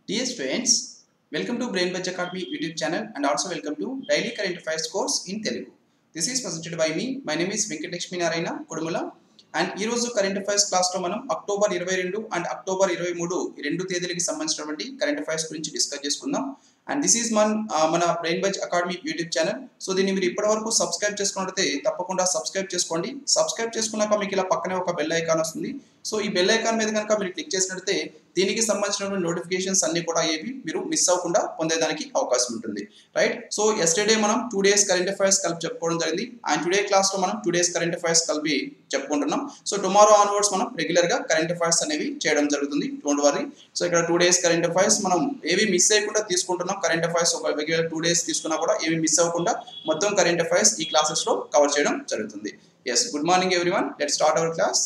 Dear students, welcome to Brain Budget Academy YouTube channel and also welcome to Daily Current Affairs course in Telugu. This is presented by me. My name is Venkatexmi Narayana Kudumula and ఈ రోజు current affairs క్లాస్లో మనం October ఇరవై రెండు and October ఇరవై మూడు ఈ రెండు తేదీలకి సంబంధించినటువంటి కరెంట్ అఫైర్స్ గురించి డిస్కస్ చేసుకుందాం అండ్ దిస్ ఈజ్ మన్ మన brain buzz academy YouTube channel so దీన్ని మీరు ఇప్పటివరకు సబ్స్క్రైబ్ చేసుకున్నట్లయితే తప్పకుండా సబ్స్క్రైబ్ చేసుకోండి సబ్స్క్రైబ్ చేసుకున్నాక మీకు ఇలా పక్కనే ఒక బెల్ ఐకాన్ వస్తుంది సో ఈ బెల్ ఐకాన్ మీద కనుక మీరు క్లిక్ చేసినట్లయితే దీనికి సంబంధించినటువంటి నోటిఫికేషన్స్ అన్ని కూడా ఏవి మీరు మిస్ అవ్వకుండా పొందేదానికి అవకాశం ఉంటుంది రైట్ సో ఎస్టర్డే మనం టూ డేస్ కరెంట్ అఫైర్స్ కలిపి చెప్పుకోవడం జరిగింది అండ్ టుడే క్లాస్లో మనం టూ డేస్ కరెంట్ అఫైర్స్ కలిపి చెప్పుకుంటున్నాం సో టుమారో ఆన్వర్డ్స్ మనం రెగ్యులర్గా కరెంట్ అఫైర్స్ అనేవి చేయడం జరుగుతుంది డోంట్ వరీ సో ఇక్కడ టూ డేస్ కరెంట్ అఫైర్స్ మనం ఏవి మిస్ అయ్యకుండా తీసుకుంటున్నాం కరెంట్ అఫైర్స్ ఒక రెగ్యులర్ టూ డేస్ తీసుకున్నా కూడా ఏవి మిస్ అవ్వకుండా మొత్తం కరెంట్ అఫైర్స్ ఈ క్లాసెస్లో కవర్ చేయడం జరుగుతుంది yes good morning everyone let start our class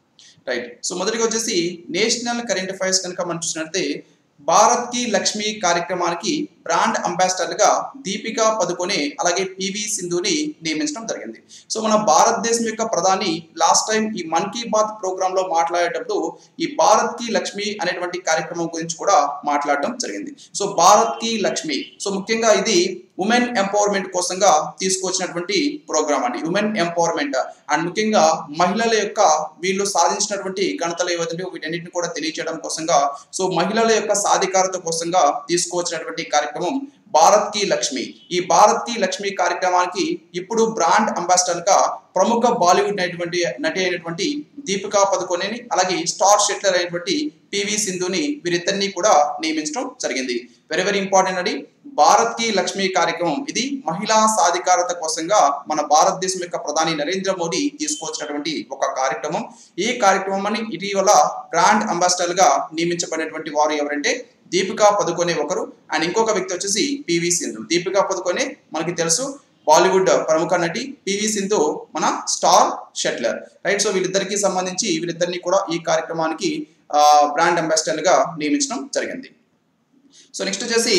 right so మొదటిగా వచ్చేసి నేషనల్ కరెంట్ అఫైర్స్ కనుక మనం చూసినట్లయితే భారత్ కి లక్ష్మి కార్యక్రమానికి బ్రాండ్ అంబాసిడర్గా దీపికా పదుకొనే అలాగే పివి సింధుని నియమించడం జరిగింది సో మన భారతదేశం యొక్క ప్రధాని లాస్ట్ టైం ఈ మన్ కీ బాత్ ప్రోగ్రామ్ లో మాట్లాడేటప్పుడు ఈ భారత్ కి లక్ష్మి అనేటువంటి కార్యక్రమం గురించి కూడా మాట్లాడడం జరిగింది సో భారత్ కి లక్ష్మి సో ముఖ్యంగా ఇది ఉమెన్ ఎంపవర్మెంట్ కోసంగా తీసుకొచ్చినటువంటి ప్రోగ్రామ్ అండి ఉమెన్ ఎంపవర్మెంట్ అండ్ ముఖ్యంగా మహిళల యొక్క వీళ్ళు సాధించినటువంటి ఘనతలు ఏవైతే వీటన్నిటిని కూడా తెలియచేయడం కోసంగా సో మహిళల యొక్క సాధికారత కోసంగా తీసుకువచ్చినటువంటి కార్యక్రమం భారత్ కి లక్ష్మి ఈ భారత్ కి లక్ష్మి కార్యక్రమానికి ఇప్పుడు బ్రాండ్ అంబాసిడర్ గా ప్రముఖ బాలీవుడ్ అయినటువంటి నటి అయినటువంటి దీపికా పదుకొనేని అలాగే స్టార్ షెట్లర్ అయినటువంటి పివి సింధుని వీరిద్దరిని కూడా నియమించడం జరిగింది వెరీ వెరీ ఇంపార్టెంట్ అండి భారత్ కి లక్ష్మి కార్యక్రమం ఇది మహిళా సాధికారత కోసంగా మన భారతదేశం యొక్క ప్రధాని నరేంద్ర మోడీ తీసుకొచ్చినటువంటి ఒక కార్యక్రమం ఈ కార్యక్రమాన్ని ఇటీవల బ్రాండ్ అంబాసిడర్ గా నియమించబడినటువంటి వారు ఎవరంటే దీపికా పదుకొనే ఒకరు అండ్ ఇంకొక వ్యక్తి వచ్చేసి పివి సింధు దీపికా పదుకొనే మనకి తెలుసు బాలీవుడ్ ప్రముఖ నటి పివి సింధు మన స్టార్ షెట్లర్ రైట్ సో వీళ్ళిద్దరికి సంబంధించి వీళ్ళిద్దరిని కూడా ఈ కార్యక్రమానికి బ్రాండ్ అంబాసిడర్ గా నియమించడం జరిగింది సో నెక్స్ట్ వచ్చేసి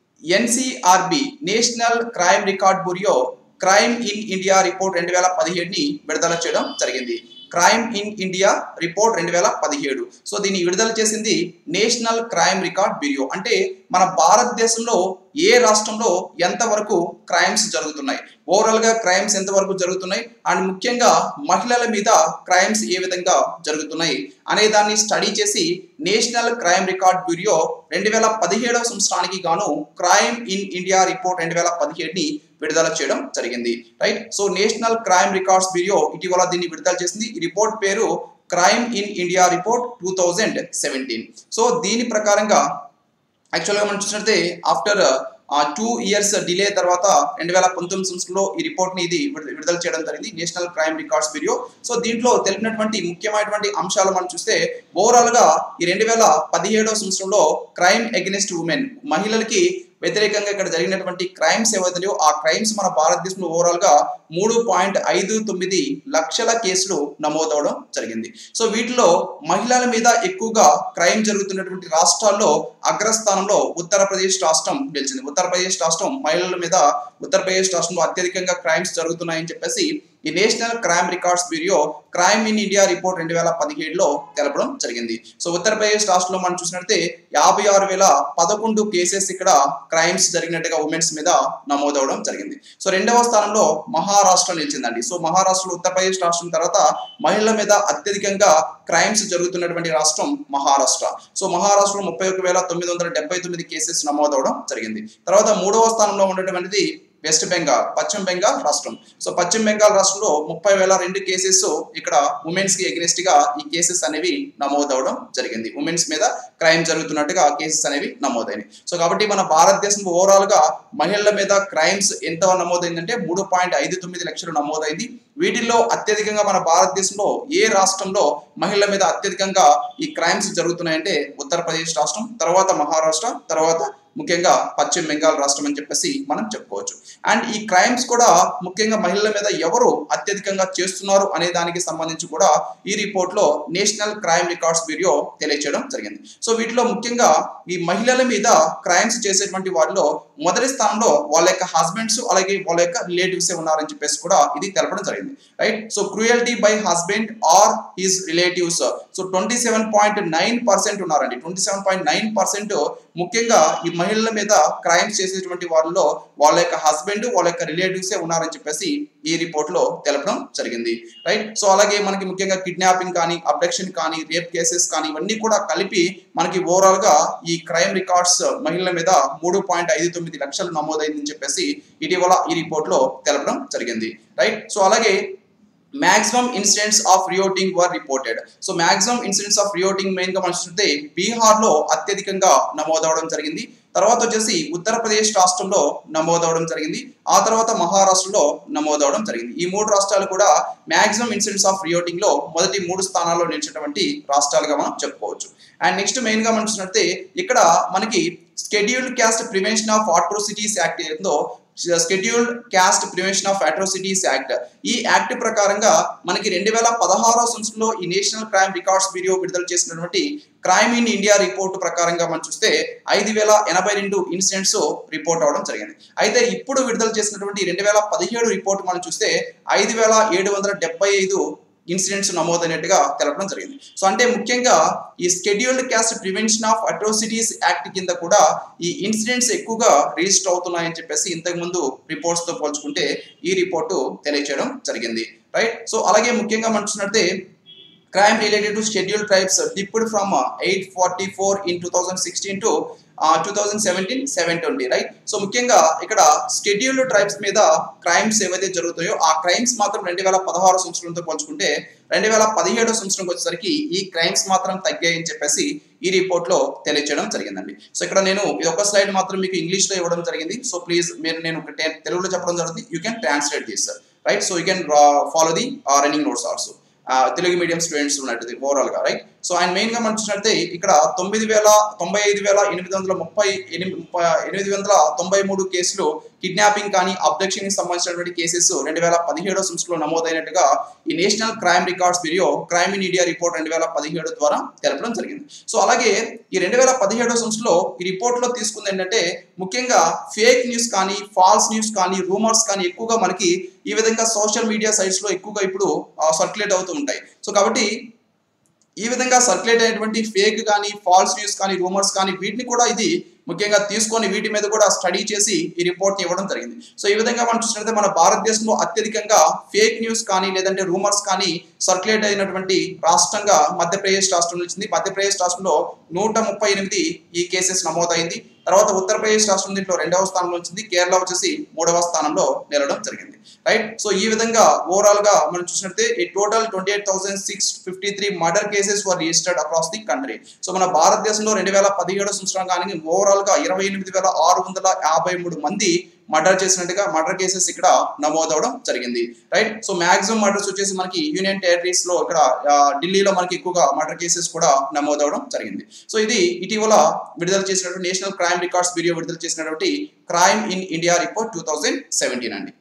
NCRB national crime record bureau crime in India report రెండు వేల పదిహేడుని విడుదల చేయడం జరిగింది క్రైమ్ ఇన్ ఇండియా రిపోర్ట్ రెండు వేల పదిహేడు సో దీన్ని విడుదల చేసింది నేషనల్ క్రైమ్ రికార్డ్ బ్యూరో అంటే మన భారతదేశంలో ఏ రాష్ట్రంలో ఎంతవరకు క్రైమ్స్ జరుగుతున్నాయి ఓవరాల్ గా క్రైమ్స్ ఎంతవరకు జరుగుతున్నాయి అండ్ ముఖ్యంగా మహిళల మీద క్రైమ్స్ ఏ విధంగా జరుగుతున్నాయి అనే దాన్ని స్టడీ చేసి నేషనల్ క్రైమ్ రికార్డ్ బ్యూరో రెండు వేల పదిహేడవ సంవత్సరానికి గాను క్రైమ్ ఇన్ ఇండియా రిపోర్ట్ రెండు వేల పదిహేడుని విడుదల చేయడం జరిగింది right so national crime records bureau ఇటీవల దీన్ని విడుదల చేసింది ఈ రిపోర్ట్ పేరు crime in India report two thousand seventeen so దీని ప్రకారంగా యాక్చువల్గా మనం చూసినట్లయితే ఆఫ్టర్ టూ ఇయర్స్ డిలే తర్వాత రెండు వేల పంతొమ్మిది సంవత్సరంలో ఈ రిపోర్ట్ని ఇది విడుదల చేయడం జరిగింది national crime records bureau so దీంట్లో తెలిపినటువంటి ముఖ్యమైనటువంటి అంశాలు మనం చూస్తే ఓవరాల్గా ఈ రెండు వేల పదిహేడవ సంవత్సరంలో క్రైమ్ అగెనిస్ట్ ఉమెన్ మహిళలకి వ్యతిరేకంగా ఇక్కడ జరిగినటువంటి క్రైమ్స్ ఏవైతున్నాయో ఆ క్రైమ్స్ మన భారతదేశంలో ఓవరాల్ గా మూడు పాయింట్ ఐదు తొమ్మిది లక్షల కేసులు నమోదవడం జరిగింది సో వీటిలో మహిళల మీద ఎక్కువగా క్రైమ్ జరుగుతున్నటువంటి రాష్ట్రాల్లో అగ్రస్థానంలో ఉత్తరప్రదేశ్ రాష్ట్రం నిలిచింది ఉత్తరప్రదేశ్ రాష్ట్రం మహిళల మీద ఉత్తరప్రదేశ్ రాష్ట్రంలో అత్యధికంగా క్రైమ్స్ జరుగుతున్నాయని చెప్పేసి ఈ national crime records bureau crime in India report రెండు వేల పదిహేడులో తెలపడం జరిగింది సో ఉత్తరప్రదేశ్ రాష్ట్రంలో మనం చూసినట్లయితే యాభై ఆరు వేల పదకొండు కేసెస్ ఇక్కడ క్రైమ్స్ జరిగినట్టుగా ఉమెన్స్ మీద నమోదవడం జరిగింది సో రెండవ స్థానంలో మహారాష్ట్ర నిలిచిందండి సో మహారాష్ట్రలో ఉత్తరప్రదేశ్ రాష్ట్రం తర్వాత మహిళల మీద అత్యధికంగా క్రైమ్స్ జరుగుతున్నటువంటి రాష్ట్రం మహారాష్ట్ర సో మహారాష్ట్రలో ముప్పై ఒక వేల తొమ్మిది వందల డెబ్బై తొమ్మిది కేసెస్ నమోదవడం జరిగింది తర్వాత మూడవ స్థానంలో ఉన్నటువంటిది వెస్ట్ బెంగాల్ పశ్చిమ బెంగాల్ రాష్ట్రం సో పశ్చిమ బెంగాల్ రాష్ట్రంలో ముప్పై వేల రెండు కేసెస్ ఇక్కడ ఉమెన్స్ కి ఎగ్నెస్ట్ గా ఈ కేసెస్ అనేవి నమోదవడం జరిగింది ఉమెన్స్ మీద క్రైమ్ జరుగుతున్నట్టుగా కేసెస్ అనేవి నమోదైనాయి సో కాబట్టి మన భారతదేశంలో ఓవరాల్ గా మహిళల మీద క్రైమ్స్ ఎంత నమోదైందంటే మూడు పాయింట్ ఐదు తొమ్మిది లక్షలు నమోదైంది వీటిల్లో అత్యధికంగా మన భారతదేశంలో ఏ రాష్ట్రంలో మహిళల మీద అత్యధికంగా ఈ క్రైమ్స్ జరుగుతున్నాయంటే ఉత్తరప్రదేశ్ రాష్ట్రం తర్వాత మహారాష్ట్ర తర్వాత ముఖ్యంగా పశ్చిమ బెంగాల్ రాష్ట్రం అని చెప్పేసి మనం చెప్పుకోవచ్చు అండ్ ఈ క్రైమ్స్ కూడా ముఖ్యంగా మహిళల మీద ఎవరు అత్యధికంగా చేస్తున్నారు అనే దానికి సంబంధించి కూడా ఈ రిపోర్ట్ లో నేషనల్ క్రైమ్ రికార్డ్స్ బ్యూరో తెలియచేయడం జరిగింది సో వీటిలో ముఖ్యంగా ఈ మహిళల మీద క్రైమ్స్ చేసేటువంటి వారిలో మొదటి స్థానంలో వాళ్ళ యొక్క హస్బెండ్స్ అలాగే వాళ్ళ యొక్క రిలేటివ్స్ ఉన్నారని చెప్పేసి కూడా ఇది తెలపడం జరిగింది right so cruelty by husband or his relatives so twenty seven point nine percent ఉన్నారండి twenty seven point nine percent ముఖ్యంగా ఈ మహిళల మీద క్రైమ్స్ చేసేటువంటి వాళ్ళలో వాళ్ళ యొక్క హస్బెండ్ వాళ్ళ యొక్క రిలేటివ్స్ ఉన్నారని చెప్పేసి ఈ రిపోర్ట్ లో తెలపడం జరిగింది రైట్ సో అలాగే మనకి ముఖ్యంగా కిడ్నాపింగ్ కానీ అబ్డక్షన్ కానీ రేప్ కేసెస్ కానీ ఇవన్నీ కూడా కలిపి మనకి ఓవరాల్ గా ఈ క్రైమ్ రికార్డ్స్ మహిళల మీద మూడు పాయింట్ ఐదు తొమ్మిది లక్షలు నమోదైందని చెప్పేసి ఇటీవల ఈ రిపోర్ట్ లో తెలపడం జరిగింది రైట్ సో అలాగే maximum incidents of rioting were reported so maximum incidents of rioting main గా మనం చూస్తే బీహార్ లో అత్యధికంగా నమోదవడం జరిగింది తర్వాత వచ్చేసి ఉత్తరప్రదేశ్ రాష్ట్రంలో నమోదవడం జరిగింది ఆ తర్వాత మహారాష్ట్రలో నమోదవడం జరిగింది ఈ మూడు రాష్ట్రాలు కూడా మాక్సిమం ఇన్సిడెంట్స్ ఆఫ్ రియోటింగ్ లో మొదటి మూడు స్థానాల్లో నిలిచినటువంటి రాష్ట్రాలుగా మనం చెప్పుకోవచ్చు అండ్ నెక్స్ట్ మెయిన్ గా మనం చూసినట్టే ఇక్కడ మనకి scheduled caste prevention of atrocities act ఏదో scheduled caste prevention of atrocities act ఈ యాక్ట్ ప్రకారంగా మనకి రెండు వేల పదహారో సంవత్సరంలో ఈ నేషనల్ క్రైమ్ రికార్డ్స్ బ్యూరో విడుదల చేసినటువంటి క్రైమ్ ఇన్ ఇండియా రిపోర్ట్ ప్రకారంగా మనం చూస్తే ఐదు వేల ఎనభై రెండు ఇన్సిడెంట్స్ రిపోర్ట్ అవడం జరిగింది అయితే ఇప్పుడు విడుదల చేసినటువంటి రెండు వేల పదిహేడు రిపోర్ట్ మనం చూస్తే ఐదు వేల ఏడు వందల డెబ్బై ఐదు ఇన్సిడెంట్స్ నమోదైనట్టుగా తెలపడం జరిగింది సో అంటే ముఖ్యంగా ఈ scheduled caste prevention of atrocities act కింద కూడా ఈ ఇన్సిడెంట్స్ ఎక్కువగా రిజిస్టర్ అవుతున్నాయని చెప్పేసి ఇంతకు ముందు రిపోర్ట్స్ తో పోల్చుకుంటే ఈ రిపోర్టు తెలియచేయడం జరిగింది రైట్ సో అలాగే ముఖ్యంగా మనం చూసినట్టే crime related to scheduled tribes uh, dipped from uh, 844 in 2016 to uh, 2017 720 right so ముఖ్యంగా ఇక్కడ షెడ్యూల్డ్ ట్రైబ్స్ మీద క్రైమ్స్ ఏవైతే జరుగుతాయో ఆ క్రైమ్స్ మాత్రం రెండు వేల పదహారు సంవత్సరంతో పోల్చుకుంటే రెండు వేల పదిహేడు సంవత్సరంకి వచ్చేసరికి ఈ క్రైమ్స్ మాత్రం తగ్గాయని చెప్పేసి ఈ రిపోర్ట్ లో తెలియచేయడం జరిగిందండి సో ఇక్కడ నేను ఇది ఒక స్లైడ్ మాత్రం మీకు ఇంగ్లీష్ లో ఇవ్వడం జరిగింది సో ప్లీజ్ మీరు నేను ఒక te- తెలుగులో చెప్పడం జరుగుతుంది you can translate this right so you can follow the running notes also Telugu medium students ఉన్నట్టు ఓవరాల్ గా రైట్ సో ఆయన మెయిన్ గా మనం చూసినట్లయితే ఇక్కడ తొమ్మిది వేల తొంభై ఐదు వేల ఎనిమిది వందల ముప్పై ఎనిమిది ముప్పై ఎనిమిది వందల తొంభై మూడు కేసులు కిడ్నాపింగ్ కానీ అబ్డక్షన్ కి సంబంధించినటువంటి కేసెస్ రెండు వేల పదిహేడో సంవత్సరంలో నమోదైనట్టుగా ఈ national crime records bureau crime in India report రెండు వేల పదిహేడు ద్వారా తెలపడం జరిగింది సో అలాగే ఈ రెండు వేల పదిహేడో సంవత్సరంలో ఈ రిపోర్ట్ లో తీసుకుంది ఏంటంటే ముఖ్యంగా ఫేక్ న్యూస్ కానీ ఫాల్స్ న్యూస్ కానీ రూమర్స్ కానీ ఎక్కువగా మనకి ఈ విధంగా సోషల్ మీడియా సైట్స్ లో ఎక్కువగా ఇప్పుడు సర్క్యులేట్ అవుతూ ఉంటాయి సో కాబట్టి ఈ విధంగా సర్క్యులేట్ అయినటువంటి ఫేక్ కానీ ఫాల్స్ న్యూస్ కానీ రూమర్స్ కానీ వీటిని కూడా ఇది ముఖ్యంగా తీసుకొని వీటి మీద కూడా స్టడీ చేసి ఈ రిపోర్ట్ ఇవ్వడం జరిగింది సో ఈ విధంగా మనం చూసినట్లయితే మన భారతదేశంలో అత్యధికంగా ఫేక్ న్యూస్ కానీ లేదంటే రూమర్స్ కానీ సర్క్యులేట్ అయినటువంటి రాష్ట్రంగా మధ్యప్రదేశ్ రాష్ట్రం నిలిచింది మధ్యప్రదేశ్ రాష్ట్రంలో నూట ముప్పై ఎనిమిది ఈ కేసెస్ నమోదైంది తర్వాత ఉత్తరప్రదేశ్ రాష్ట్రం దీంట్లో రెండవ స్థానంలో వచ్చింది కేరళ వచ్చేసి మూడవ స్థానంలో నిలవడం జరిగింది రైట్ సో ఈ విధంగా ఓవరాల్ గా మనం చూసినట్టే ఈ total twenty eight thousand six fifty three murder cases were registered across the country so మన భారతదేశంలో రెండు వేల పదిహేడు సంవత్సరం కానీ ఓవరాల్ గా ఇరవై ఎనిమిది వేల ఆరు వందల యాభై మూడు మంది మర్డర్ చేసినట్టుగా మర్డర్ కేసెస్ ఇక్కడ నమోదవడం జరిగింది రైట్ సో మాక్సిమం మర్డర్స్ వచ్చేసి మనకి యూనియన్ టెరిటరీస్ లో ఇక్కడ ఆ, ఢిల్లీలో మనకి ఎక్కువగా మర్డర్ కేసెస్ కూడా నమోదవడం జరిగింది సో ఇది ఇటీవల విడుదల చేసినటువంటి నేషనల్ క్రైమ్ రికార్డ్స్ బ్యూరో విడుదల చేసినటువంటి crime in India report two thousand seventeen అండి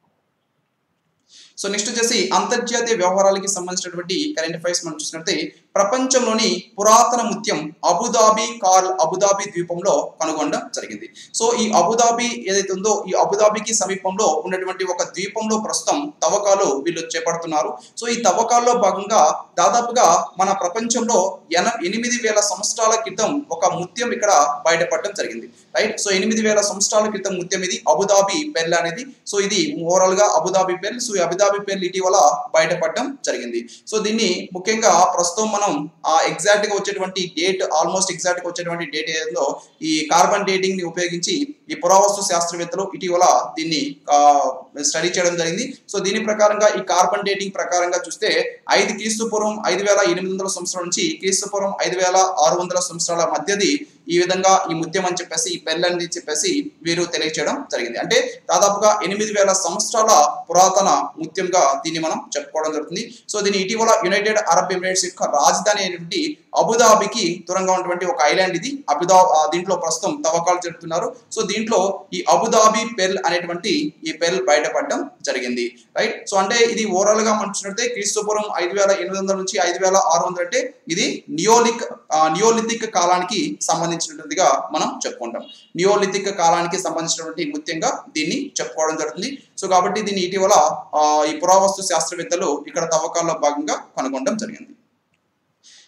సో నెక్స్ట్ వచ్చేసి అంతర్జాతీయ వ్యవహారాలకి సంబంధించినటువంటి కరెంట్ అఫైర్స్ మనం చూసినట్లయితే ప్రపంచంలోని పురాతన ముత్యం అబుదాబి కార్ల్ అబుదాబి ద్వీపంలో కనుగొనడం జరిగింది సో ఈ అబుదాబి ఏదైతే ఉందో ఈ అబుదాబికి సమీపంలో ఉన్నటువంటి ఒక ద్వీపంలో ప్రస్తుతం తవ్వకాలు వీళ్ళు చేపడుతున్నారు సో ఈ తవ్వకాల్లో భాగంగా దాదాపుగా మన ప్రపంచంలో ఎన ఎనిమిది వేల సంవత్సరాల క్రితం ఒక ముత్యం ఇక్కడ బయటపడడం జరిగింది రైట్ సో ఎనిమిది వేల సంవత్సరాల క్రితం ముత్యం ఇది అబుదాబి పెల్ అనేది సో ఇది ఓవరాల్ గా అబుదాబి పెల్ సో ఈ అబుదాబి పెల్ ఇటీవల బయటపడడం జరిగింది సో దీన్ని ముఖ్యంగా ప్రస్తుతం మనం ఆ ఎగ్జాక్ట్ గా వచ్చేటువంటి డేట్ ఆల్మోస్ట్ ఎగ్జాక్ట్ గా వచ్చేటువంటి డేట్ ఏదో ఈ కార్బన్ డేటింగ్ ని ఉపయోగించి ఈ పురావస్తు శాస్త్రవేత్తలు ఇటీవల దీన్ని స్టడీ చేయడం జరిగింది సో దీని ప్రకారంగా ఈ కార్బన్ డేటింగ్ ప్రకారంగా చూస్తే ఐదు క్రీస్తు పూర్వం ఐదు వేల ఎనిమిది వందల సంవత్సరాల నుంచి క్రీస్తు పూర్వం ఐదు వేల ఆరు వందల సంవత్సరాల మధ్యది ఈ విధంగా ఈ ముత్యం అని చెప్పేసి ఈ పెళ్ళి అని చెప్పేసి వీరు తెలియచేయడం జరిగింది అంటే దాదాపుగా ఎనిమిది వేల సంవత్సరాల పురాతన ముత్యంగా దీన్ని మనం చెప్పుకోవడం జరుగుతుంది సో దీని ఇటీవల యునైటెడ్ అరబ్ ఎమిరేట్స్ యొక్క రాజధాని అయినటువంటి అబుదాబికి దూరంగా ఉన్నటువంటి ఒక ఐలాండ్ ఇది అబుదా ఆ దీంట్లో ప్రస్తుతం తవ్వకాలు జరుపుతున్నారు సో దీంట్లో ఈ అబుదాబి పెల్ అనేటువంటి ఈ పెల్ బయటపడడం జరిగింది రైట్ సో అంటే ఇది ఓవరాల్ గా మనం చూసినట్లయితే క్రీస్తుపురం ఐదు వేల ఎనిమిది వందల నుంచి ఐదు వేల ఆరు వందలు అంటే ఇది నియోలిక్ నియోలిథిక్ కాలానికి సంబంధించినటువంటిదిగా మనం చెప్పుకుంటాం నియోలిథిక్ కాలానికి సంబంధించినటువంటి ముత్యంగా దీన్ని చెప్పుకోవడం జరుగుతుంది సో కాబట్టి దీన్ని ఇటీవల ఆ, ఈ పురావస్తు శాస్త్రవేత్తలు ఇక్కడ తవ్వకాల్లో భాగంగా కనుగొనడం జరిగింది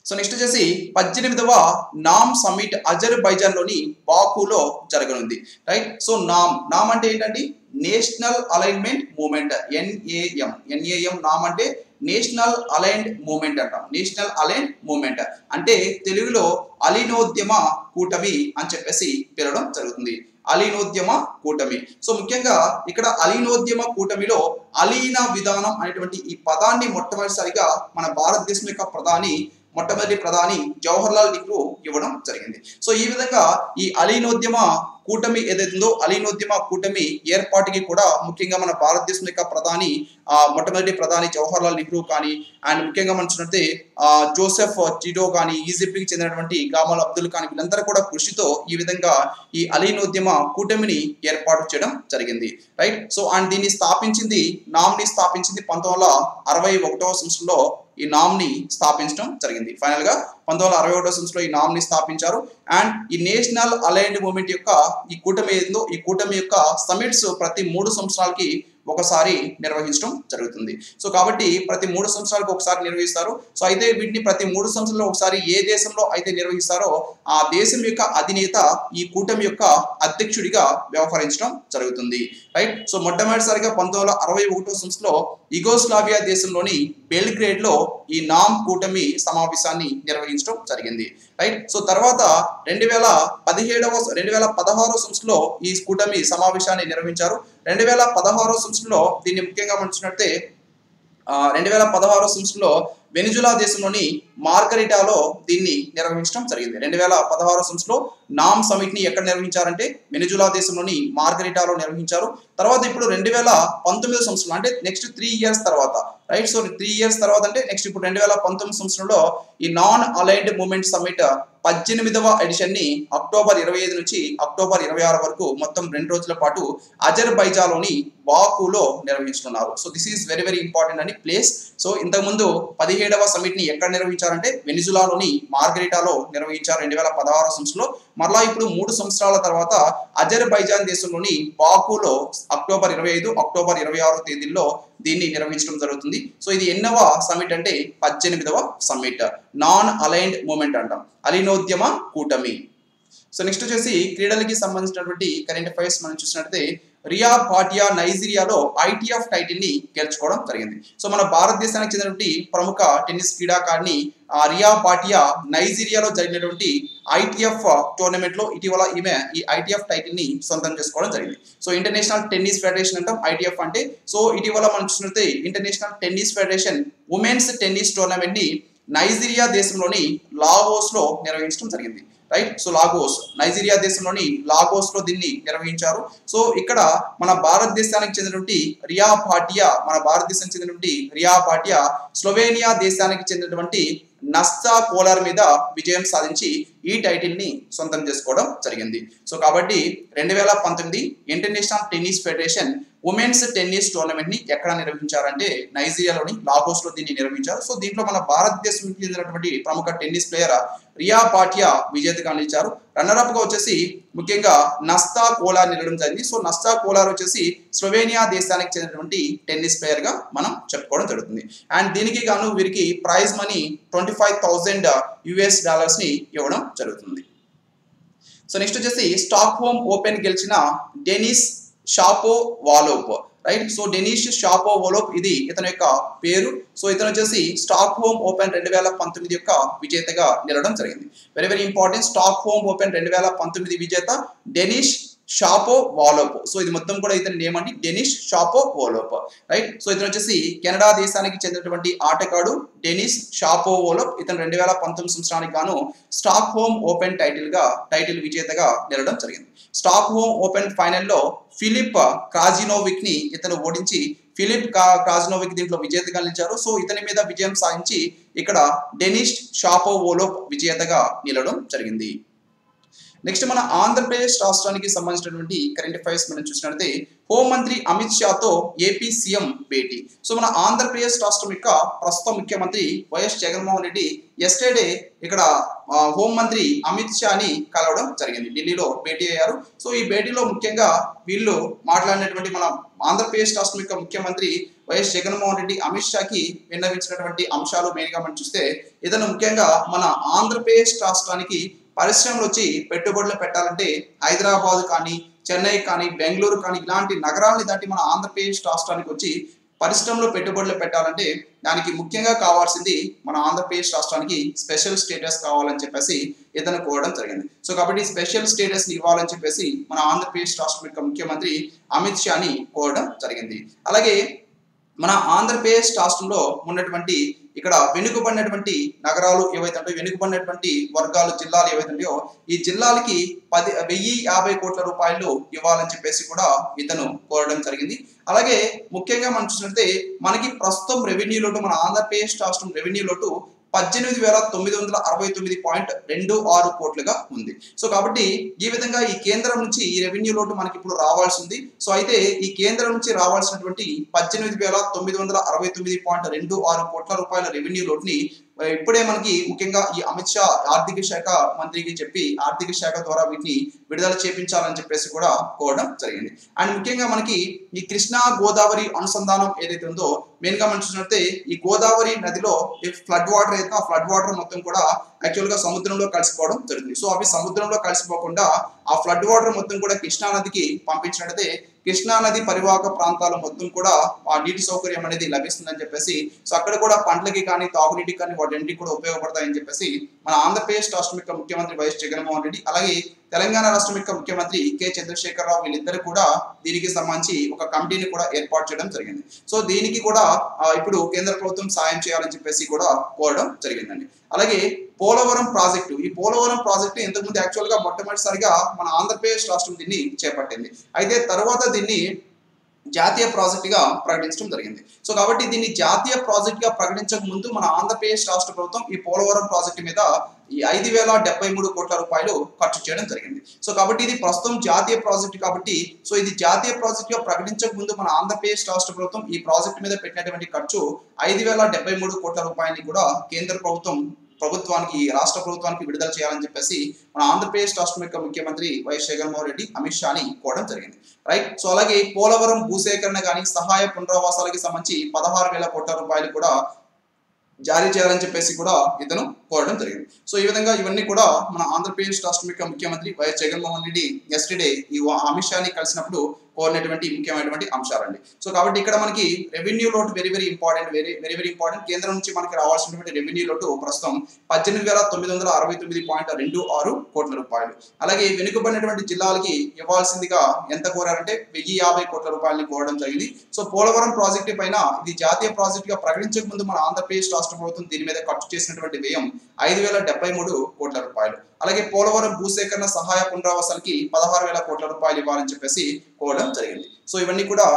సో నెక్స్ట్ వచ్చేసి పద్దెనిమిదవ నామ్ సమ్మిట్ అజర్బైజాన్ లోని బాకులో జరగనుంది రైట్ సో నామ్ నామ్ అంటే ఏంటండి national alignment movement NAM NAM NAM అంటే నేషనల్ అలైన్డ్ మూమెంట్ అంటాం నేషనల్ అలైన్డ్ మూమెంట్ అంటే తెలుగులో అలీనోద్యమ కూటమి అని చెప్పేసి పిలవడం జరుగుతుంది అలీనోద్యమ కూటమి సో ముఖ్యంగా ఇక్కడ అలీనోద్యమ కూటమిలో అలీన విధానం అనేటువంటి ఈ పదాన్ని మొట్టమొదటిసారిగా మన భారతదేశం యొక్క ప్రధాని మొట్టమొదటి ప్రధాని జవహర్లాల్ నెహ్రూ ఇవ్వడం జరిగింది సో ఈ విధంగా ఈ అలీనోద్యమ కూటమి ఏదైతుందో అలీనోద్యమ కూటమి ఏర్పాటుకి కూడా ముఖ్యంగా మన భారతదేశం యొక్క ప్రధాని ఆ మొట్టమొదటి ప్రధాని జవహర్లాల్ నెహ్రూ కానీ అండ్ ముఖ్యంగా మనం చూసినట్టే ఆ జోసెఫ్ టిడో కానీ ఈజిప్ట్కి చెందినటువంటి గామల్ అబ్దుల్ ఖాన్ వీళ్ళందరూ కూడా కృషితో ఈ విధంగా ఈ అలీనోద్యమ కూటమిని ఏర్పాటు చేయడం జరిగింది రైట్ సో అండ్ దీన్ని స్థాపించింది నామ్ని స్థాపించింది పంతొమ్మిది వందల అరవై ఒకటవ సంవత్సరంలో ఈ నామ్ని స్థాపించడం జరిగింది ఫైనల్ గా పంతొమ్మిది వందల అరవై ఒకటో సంవత్సరంలో ఈ నామ్ని స్థాపించారు అండ్ ఈ నేషనల్ అలైన్డ్ మూవ్మెంట్ యొక్క ఈ కూటమి ఏందో ఈ కూటమి యొక్క సమిట్స్ ప్రతి మూడు సంవత్సరాలకి ఒకసారి నిర్వహించడం జరుగుతుంది సో కాబట్టి ప్రతి మూడు సంవత్సరాలకు ఒకసారి నిర్వహిస్తారు సో అయితే వీటిని ప్రతి మూడు సంవత్సరాల్లో ఒకసారి ఏ దేశంలో అయితే నిర్వహిస్తారో ఆ దేశం యొక్క అధినేత ఈ కూటమి యొక్క అధ్యక్షుడిగా వ్యవహరించడం జరుగుతుంది రైట్ సో మొట్టమొదటిసారిగా పంతొమ్మిది వందల అరవై ఒకటో సంవత్సరంలో ఇగోస్లావియా దేశంలోని బెల్గ్రేడ్ లో ఈ నామ్ కూటమి సమావేశాన్ని నిర్వహించడం జరిగింది రైట్ సో తర్వాత రెండు వేల పదిహేడవ రెండు వేల పదహారో సంవత్సరంలో ఈ కూటమి సమావేశాన్ని నిర్వహించారు రెండు వేల పదహారో సంవత్సరంలో దీన్ని ముఖ్యంగా మంచినట్టే రెండు వేల పదహారో సంవత్సరంలో వెనిజులా దేశంలోని మార్గరిటాలో దీన్ని నిర్వహించడం జరిగింది రెండు వేల పదహారో సంవత్సరంలో నామ్ సమిట్ ని ఎక్కడ నిర్వహించారంటే వెనిజులా దేశంలోని మార్గరిటాలో నిర్వహించారు తర్వాత ఇప్పుడు రెండు వేల పంతొమ్మిదో సంవత్సరం అంటే నెక్స్ట్ త్రీ ఇయర్స్ తర్వాత రైట్ సో త్రీ ఇయర్స్ తర్వాత అంటే నెక్స్ట్ ఇప్పుడు రెండు వేల పంతొమ్మిది సంవత్సరంలో ఈ నాన్ అలైన్డ్ మూమెంట్ సమిట్ పద్దెనిమిదవ ఎడిషన్ ని అక్టోబర్ ఇరవై ఐదు నుంచి అక్టోబర్ ఇరవై ఆరు వరకు మొత్తం రెండు రోజుల పాటు అజర్బైజాలోని బాకులో నిర్వహించుతున్నారు so this is very very important అని ప్లేస్ సో ఇంతకుముందు పదిహేడవ సమిట్ ని ఎక్కడ నిర్వహించారంటే వెనిజులాలోని మార్గరిటాలో నిర్వహించారు రెండు వేల పదహారు సంవత్సరంలో మరలా ఇప్పుడు మూడు సంవత్సరాల తర్వాత అజర్బైజాన్ దేశంలోని బాకులో అక్టోబర్ ఇరవై ఐదు అక్టోబర్ ఇరవై ఆరు తేదీల్లో దీన్ని నిర్వహించడం జరుగుతుంది సో ఇది ఎన్నవ సమిట్ అంటే పద్దెనిమిదవ సమిట్ నాన్ అలైన్డ్ మూమెంట్ అంటాం అలీనోద్యమ కూటమి సో నెక్స్ట్ వచ్చేసి క్రీడలకి సంబంధించినటువంటి కరెంట్ అఫైర్స్ మనం చూసినట్లయితే రియా భాటియా నైజీరియాలో ఐటీఎఫ్ టైటిల్ ని గెలుచుకోవడం జరిగింది సో మన భారతదేశానికి చెందినటువంటి ప్రముఖ టెన్నిస్ క్రీడాకారిణి ఆ రియా భాటియా నైజీరియాలో జరిగినటువంటి ఐటీఎఫ్ టోర్నమెంట్ లో ఇటీవల ఈమె ఈ ఐటీఎఫ్ టైటిల్ ని సొంతం చేసుకోవడం జరిగింది సో ఇంటర్నేషనల్ టెన్నిస్ ఫెడరేషన్ అంటాం ఐటీఎఫ్ అంటే సో ఇటీవల మనం చూసినట్లయితే international tennis federation women's tennis tournament ని నైజీరియా దేశంలోని లావోస్ లో నిర్వహించడం జరిగింది రైట్ సో లాగోస్ నైజీరియా దేశంలోని లాగోస్ లో దీన్ని నిర్వహించారు సో ఇక్కడ మన భారతదేశానికి చెందినటువంటి రియా భాటియా మన భారతదేశానికి చెందినటువంటి రియా భాటియా స్లోవేనియా దేశానికి చెందినటువంటి నస్తా కోలార్ మీద విజయం సాధించి ఈ టైటిల్ ని సొంతం చేసుకోవడం జరిగింది సో కాబట్టి రెండు వేల పంతొమ్మిది international tennis federation women's tennis tournament ని ఎక్కడ నిర్వహించారంటే నైజీరియాలోని లాగోస్ లో దీన్ని నిర్వహించారు సో దీంట్లో మన భారతదేశం చెందినటువంటి ప్రముఖ టెన్నిస్ ప్లేయర్ రియా పాటియా విజేతగా నిలిచారు రన్నర్ అప్ గా వచ్చేసి ముఖ్యంగా నస్తా కోలార్ నిలడం జరిగింది సో నస్తా కోలార్ వచ్చేసి స్లోవేనియా దేశానికి చెందినటువంటి టెన్నిస్ ప్లేయర్ గా మనం చెప్పుకోవడం జరుగుతుంది అండ్ దీనికి గాను వీరికి prize money twenty five thousand US dollars ని ఇవ్వడం జరుగుతుంది సో నెక్స్ట్ వచ్చేసి స్టాక్ హోమ్ ఓపెన్ గెలిచిన Denis Shapovalov right so Denis Shapovalov ఇది ఇతని యొక్క పేరు సో ఇతను వచ్చేసి స్టాక్ హోమ్ ఓపెన్ రెండు వేల పంతొమ్మిది యొక్క విజేతగా నిలవడం జరిగింది very very important Stockholm open రెండు వేల పంతొమ్మిది విజేత డెనిష్ షాపో వాలోప్ సో ఇది మొత్తం కూడా ఇతని నేమ్ అండి డెనిష్ షాపో వాలోప్ రైట్ సో ఇతను వచ్చేసి కెనడా దేశానికి చెందినటువంటి ఆటగాడు డెనిస్ షాపో వాలోప్ ఇతను రెండు వేల పంతొమ్మిది సంవత్సరానికి గాను స్టాక్ హోమ్ ఓపెన్ టైటిల్ గా టైటిల్ విజేతగా నిలవడం జరిగింది స్టాక్ హోమ్ ఓపెన్ ఫైనల్లో ఫిలిప్ క్రాజినోవిక్ ని ఇతను ఓడించి ఫిలిప్ క్రాజినోవిక్ దీంట్లో విజేతగా నిలిచారు సో ఇతని మీద విజయం సాధించి ఇక్కడ డెనిష్ షాపో ఓలోప్ విజేతగా నిలవడం జరిగింది నెక్స్ట్ మన ఆంధ్రప్రదేశ్ రాష్ట్రానికి సంబంధించినటువంటి కరెంట్ అఫైర్స్ మనం చూసినట్లయితే హోంమంత్రి అమిత్ షాతో ఏపీ సీఎం భేటీ సో మన ఆంధ్రప్రదేశ్ రాష్ట్రం యొక్క ప్రస్తుత ముఖ్యమంత్రి వైఎస్ జగన్మోహన్ రెడ్డి ఎస్టర్డే ఇక్కడ ఆ, హోంమంత్రి అమిత్ షాని కలవడం జరిగింది ఢిల్లీలో భేటీ అయ్యారు సో ఈ భేటీలో ముఖ్యంగా వీళ్ళు మాట్లాడినటువంటి మన ఆంధ్రప్రదేశ్ రాష్ట్రం యొక్క ముఖ్యమంత్రి వైఎస్ జగన్మోహన్ రెడ్డి అమిత్ షాకి విన్నవించినటువంటి అంశాలు మెయిన్గా మనం చూస్తే ఇతను ముఖ్యంగా మన ఆంధ్రప్రదేశ్ రాష్ట్రానికి పరిశ్రమలు వచ్చి పెట్టుబడులు పెట్టాలంటే హైదరాబాద్ కానీ చెన్నై కానీ బెంగళూరు కానీ ఇలాంటి నగరాలని దాటి మన ఆంధ్రప్రదేశ్ రాష్ట్రానికి వచ్చి పరిశ్రమలు పెట్టుబడులు పెట్టాలంటే దానికి ముఖ్యంగా కావాల్సింది మన ఆంధ్రప్రదేశ్ రాష్ట్రానికి స్పెషల్ స్టేటస్ కావాలని చెప్పేసి ఇతను కోరడం జరిగింది సో కాబట్టి స్పెషల్ స్టేటస్ ఇవ్వాలని చెప్పేసి మన ఆంధ్రప్రదేశ్ రాష్ట్రం యొక్క ముఖ్యమంత్రి అమిత్ షాని కోరడం జరిగింది అలాగే మన ఆంధ్రప్రదేశ్ రాష్ట్రంలో ఉన్నటువంటి ఇక్కడ వెనుకబడినటువంటి నగరాలు ఏవైతే ఉంటాయో వెనుకబడినటువంటి వర్గాలు జిల్లాలు ఏవైతే ఉంటాయో ఈ జిల్లాలకి పది వెయ్యి యాభై కోట్ల రూపాయలు ఇవ్వాలని చెప్పేసి కూడా ఇతను కోరడం జరిగింది అలాగే ముఖ్యంగా మనం చూసినట్లయితే మనకి ప్రస్తుతం రెవెన్యూ లోటు మన ఆంధ్రప్రదేశ్ రాష్ట్రం రెవెన్యూ లోటు పద్దెనిమిది వేల తొమ్మిది వందల అరవై తొమ్మిది పాయింట్ రెండు ఆరు కోట్లుగా ఉంది సో కాబట్టి ఈ విధంగా ఈ కేంద్రం నుంచి ఈ రెవెన్యూ లోటు మనకి ఇప్పుడు రావాల్సి ఉంది సో అయితే ఈ కేంద్రం నుంచి రావాల్సినటువంటి పద్దెనిమిది వేల తొమ్మిది వందల అరవై తొమ్మిది పాయింట్ రెండు ఆరు కోట్ల రూపాయల రెవెన్యూ లోటుని ఆ, ఇప్పుడే మనకి ముఖ్యంగా ఈ అమిత్ షా ఆర్థిక శాఖ మంత్రికి చెప్పి ఆర్థిక శాఖ ద్వారా వీటిని విడుదల చేపించాలని చెప్పేసి కూడా కోరడం జరిగింది అండ్ ముఖ్యంగా మనకి ఈ కృష్ణా గోదావరి అనుసంధానం ఏదైతే ఉందో మెయిన్ గా మనం చూసినట్లయితే ఈ గోదావరి నదిలో ఈ ఫ్లడ్ వాటర్ అయితే ఆ ఫ్లడ్ వాటర్ మొత్తం కూడా యాక్చువల్ గా సముద్రంలో కలిసిపోవడం జరుగుతుంది సో అవి సముద్రంలో కలిసిపోకుండా ఆ ఫ్లడ్ వాటర్ మొత్తం కూడా కృష్ణా నదికి పంపించినట్లయితే కృష్ణా నది పరివాహక ప్రాంతాలు మొత్తం కూడా ఆ నీటి సౌకర్యం అనేది లభిస్తుందని చెప్పేసి సో అక్కడ కూడా పంటలకి కానీ తాగునీటికి కానీ వాటింటికి కూడా ఉపయోగపడతాయని చెప్పేసి మన ఆంధ్రప్రదేశ్ రాష్ట్రం యొక్క ముఖ్యమంత్రి వైఎస్ జగన్మోహన్ రెడ్డి అలాగే తెలంగాణ రాష్ట్రం యొక్క ముఖ్యమంత్రి కె చంద్రశేఖరరావు వీళ్ళిద్దరు కూడా దీనికి సంబంధించి ఒక కమిటీని కూడా ఏర్పాటు చేయడం జరిగింది సో దీనికి కూడా ఆ, ఇప్పుడు కేంద్ర ప్రభుత్వం సాయం చేయాలని చెప్పేసి కూడా కోరడం జరిగిందండి అలాగే పోలవరం ప్రాజెక్టు ఈ పోలవరం ప్రాజెక్టు ఇంతకుముందు యాక్చువల్ గా మొట్టమొదటిసారిగా మన ఆంధ్రప్రదేశ్ రాష్ట్రం దీన్ని చేపట్టింది అయితే తర్వాత దీన్ని జాతీయ ప్రాజెక్ట్ గా ప్రకటించడం జరిగింది సో కాబట్టి దీన్ని జాతీయ ప్రాజెక్ట్ గా ప్రకటించక ముందు మన ఆంధ్రప్రదేశ్ రాష్ట్ర ప్రభుత్వం ఈ పోలవరం ప్రాజెక్టు మీద ఈ ఐదు వేల డెబ్బై మూడు కోట్ల రూపాయలు ఖర్చు చేయడం జరిగింది సో కాబట్టి ఇది ప్రస్తుతం జాతీయ ప్రాజెక్ట్ కాబట్టి సో ఇది జాతీయ ప్రాజెక్ట్ గా ప్రకటించక ముందు మన ఆంధ్రప్రదేశ్ రాష్ట్ర ప్రభుత్వం ఈ ప్రాజెక్ట్ మీద పెట్టినటువంటి ఖర్చు ఐదు వేల డెబ్బై మూడు కోట్ల రూపాయలని కూడా కేంద్ర ప్రభుత్వం ప్రభుత్వానికి రాష్ట్ర ప్రభుత్వానికి విడుదల చేయాలని చెప్పేసి మన ఆంధ్రప్రదేశ్ రాష్ట్రం యొక్క ముఖ్యమంత్రి వైఎస్ జగన్మోహన్ రెడ్డి అమిత్ షాని కోరడం జరిగింది రైట్ సో అలాగే పోలవరం భూసేకరణ కానీ సహాయ పునరావాసాలకి సంబంధించి పదహారు వేల కోట్ల రూపాయలు కూడా జారీ చేయాలని చెప్పేసి కూడా ఇతను కోరడం జరిగింది సో ఈ విధంగా ఇవన్నీ కూడా మన ఆంధ్రప్రదేశ్ రాష్ట్రం యొక్క ముఖ్యమంత్రి వైఎస్ జగన్మోహన్ రెడ్డి ఎస్టర్డే ఈ అమిత్ షాని కలిసినప్పుడు కోరినటువంటి ముఖ్యమైనటువంటి అంశాలండి సో కాబట్టి ఇక్కడ మనకి రెవెన్యూ లోటు very very important very very very important కేంద్రం నుంచి మనకి రావాల్సినటువంటి రెవెన్యూ లోటు ప్రస్తుతం పద్దెనిమిది వేల తొమ్మిది వందల అరవై తొమ్మిది పాయింట్ రెండు ఆరు కోట్ల రూపాయలు అలాగే వెనుకబడినటువంటి జిల్లాలకి ఇవ్వాల్సిందిగా ఎంత కోరారంటే వెయ్యి యాభై కోట్ల రూపాయలని కోరడం జరిగింది సో పోలవరం ప్రాజెక్టు పైన ఇది జాతీయ ప్రాజెక్ట్ గా ప్రకటించక ముందు మన ఆంధ్రప్రదేశ్ రాష్ట్ర ప్రభుత్వం దీని మీద ఖర్చు చేసినటువంటి వ్యయం ఐదు వేల డెబ్బై మూడు కోట్ల రూపాయలు అలాగే పోలవరం భూసేకరణ సహాయ పునరావాసాలకి పదహారు వేల కోట్ల రూపాయలు ఇవ్వాలని చెప్పేసి కోరడం జరిగింది సో ఇవన్నీ కూడా